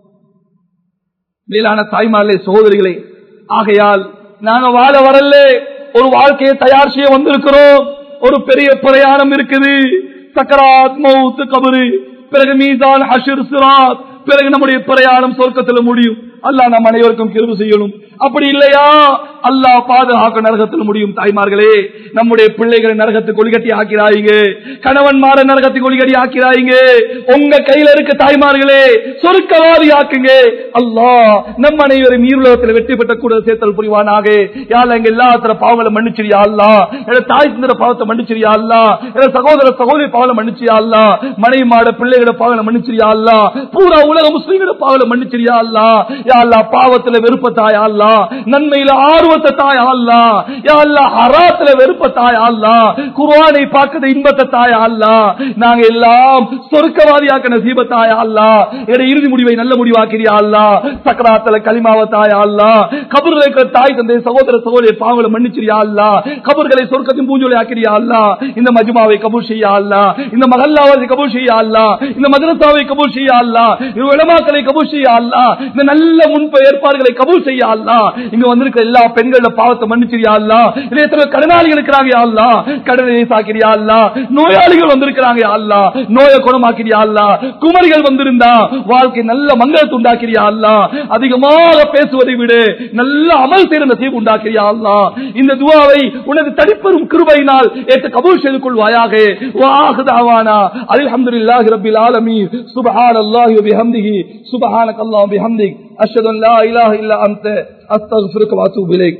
மேலான தாய்மார்களே சகோதரிகளே ஆகையால் நாங்க வாழ வரல ஒரு வாழ்க்கையை தயார் செய்ய வந்திருக்கிறோம் ஒரு பெரிய பிரயாணம் இருக்குது சக்கராத் மவுத் கபரு பிறகு மீசான் ஹஷிர் சிராத் பிறகு நம்முடைய பிரயாணம் சொர்க்கத்தில் முடியும் அல்லாஹ் நம் அனைவருக்கும் கிருபு செய்யணும் அப்படி இல்லையா அல்லாஹ் பாதுகாக்க நரகத்தில் முடியும் தாய்மார்களே நம்முடைய பிள்ளைகளை நரகத்துக்கு ஒளிகட்டி ஆக்கிறாயிங்க கணவன்மார நரகத்துக்கு ஒளிகட்டி ஆக்கிறாயிங்க உங்க கையில இருக்க தாய்மார்களே சொருக்கவாதி ஆக்குங்க அல்லாஹ் நம் அனைவரும் ஈருலகத்தில் வெற்றி பெற்ற கூட சேர்த்தல் புரிவானாக யாழ் எங்க எல்லாத்திர பாவங்களை மன்னிச்சிரியா அல்லா என தாய் சிந்திர பாவத்தை மன்னிச்சிரியா அல்லா என சகோதர சகோதரி பாவலை மன்னிச்சியா அல்லா மனைவி மாட பிள்ளைகளோட பாவங்களை மன்னிச்சிரியா அல்லா பூரா உலக முஸ்லீம்களோட பாவலை மன்னிச்சிரியா அல்லா யா அல்லா பாவத்துல வெறுப்பத்தாயா அல்லா நன்மையில ஆர்வத்தை தாயா அல்லா யா அல்லா ஹராத்துல வெறுப்பத்தாயா அல்லா குர்ஆனை பார்க்கத இன்பத்தை தாயா அல்லா நாங்க எல்லாம் சொர்க்கவாதியாக்க நசீபத்தாயா அல்லா எட இறுதி முடிவை நல்ல முடிவாக்கிறியா அல்லா சக்கராத்துல களிமாவ தாயா அல்லா கபர்ல இருக்கிற தாய் தந்தை சகோதர சகோதரி பாவங்களை மன்னிச்சிரியா அல்லா கபர்களை சொர்க்கத்தின் பூஞ்சொலி ஆக்கிறியா அல்லா இந்த மஜ்மாவை கபூல் செய்யா அல்லா இந்த மகல்லாவை கபூல் செய்யா அல்லா இந்த மதரசாவை கபூல் செய்யா அல்லா இந்த உலமாக்களை கபூல் செய்யா அல்லா இந்த நல்ல முன்பு ஏற்பாடுகளை கபூல் செய்ய அல்லா இங்க வந்திருக்கிற எல்லா பெண்கள பாவத்தை மன்னிச்சிரியா அல்லா இல்ல எத்தனை கடனாளிகள் இருக்கிறாங்க யா அல்லா கடனை சாக்கிறியா அல்லா நோயாளிகள் வந்திருக்கிறாங்க யா அல்லா நோயை குணமாக்கிறியா அல்லா குமரிகள் வந்திருந்தா வாழ்க்கை நல்ல மங்களத்தை உண்டாக்கிறியா அல்லா அதிகமாக பேசுவதை விட நல்ல அமல் செய்த நசீப் உண்டாக்கிறியா அல்லா இந்த துவாவை உனது தனிப்பெரும் கிருபையினால் ஏற்று கபூல் செய்து கொள்வாயாக வாஹுதாவானா அல்ஹம்துலில்லாஹி ரப்பில் ஆலமீன் சுப்ஹானல்லாஹி வ பிஹம்திஹி சுப்ஹானக்கல்லாஹு பிஹம்திக் அஷ்ஹது அன் லா இலாஹ இல்லா அன்த அஸ்தக்ஃபிருக வ அத்தூபு இலைக்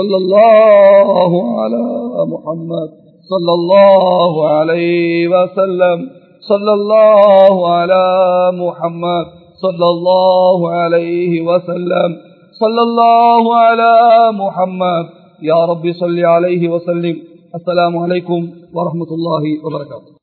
ஸல்லல்லாஹு அலா முஹம்மத் ஸல்லல்லாஹு அலைஹி வஸல்லம் ஸல்லல்லாஹு அலா முஹம்மத் ஸல்லல்லாஹு அலைஹி வஸல்லம் ஸல்லல்லாஹு அலா முஹம்மத் யா ரப்பி ஸல்லி அலைஹி வஸல்லிம் அஸ்ஸலாமு அலைக்கும் வரஹ்மத்துல்லாஹி வபரகாத்துஹு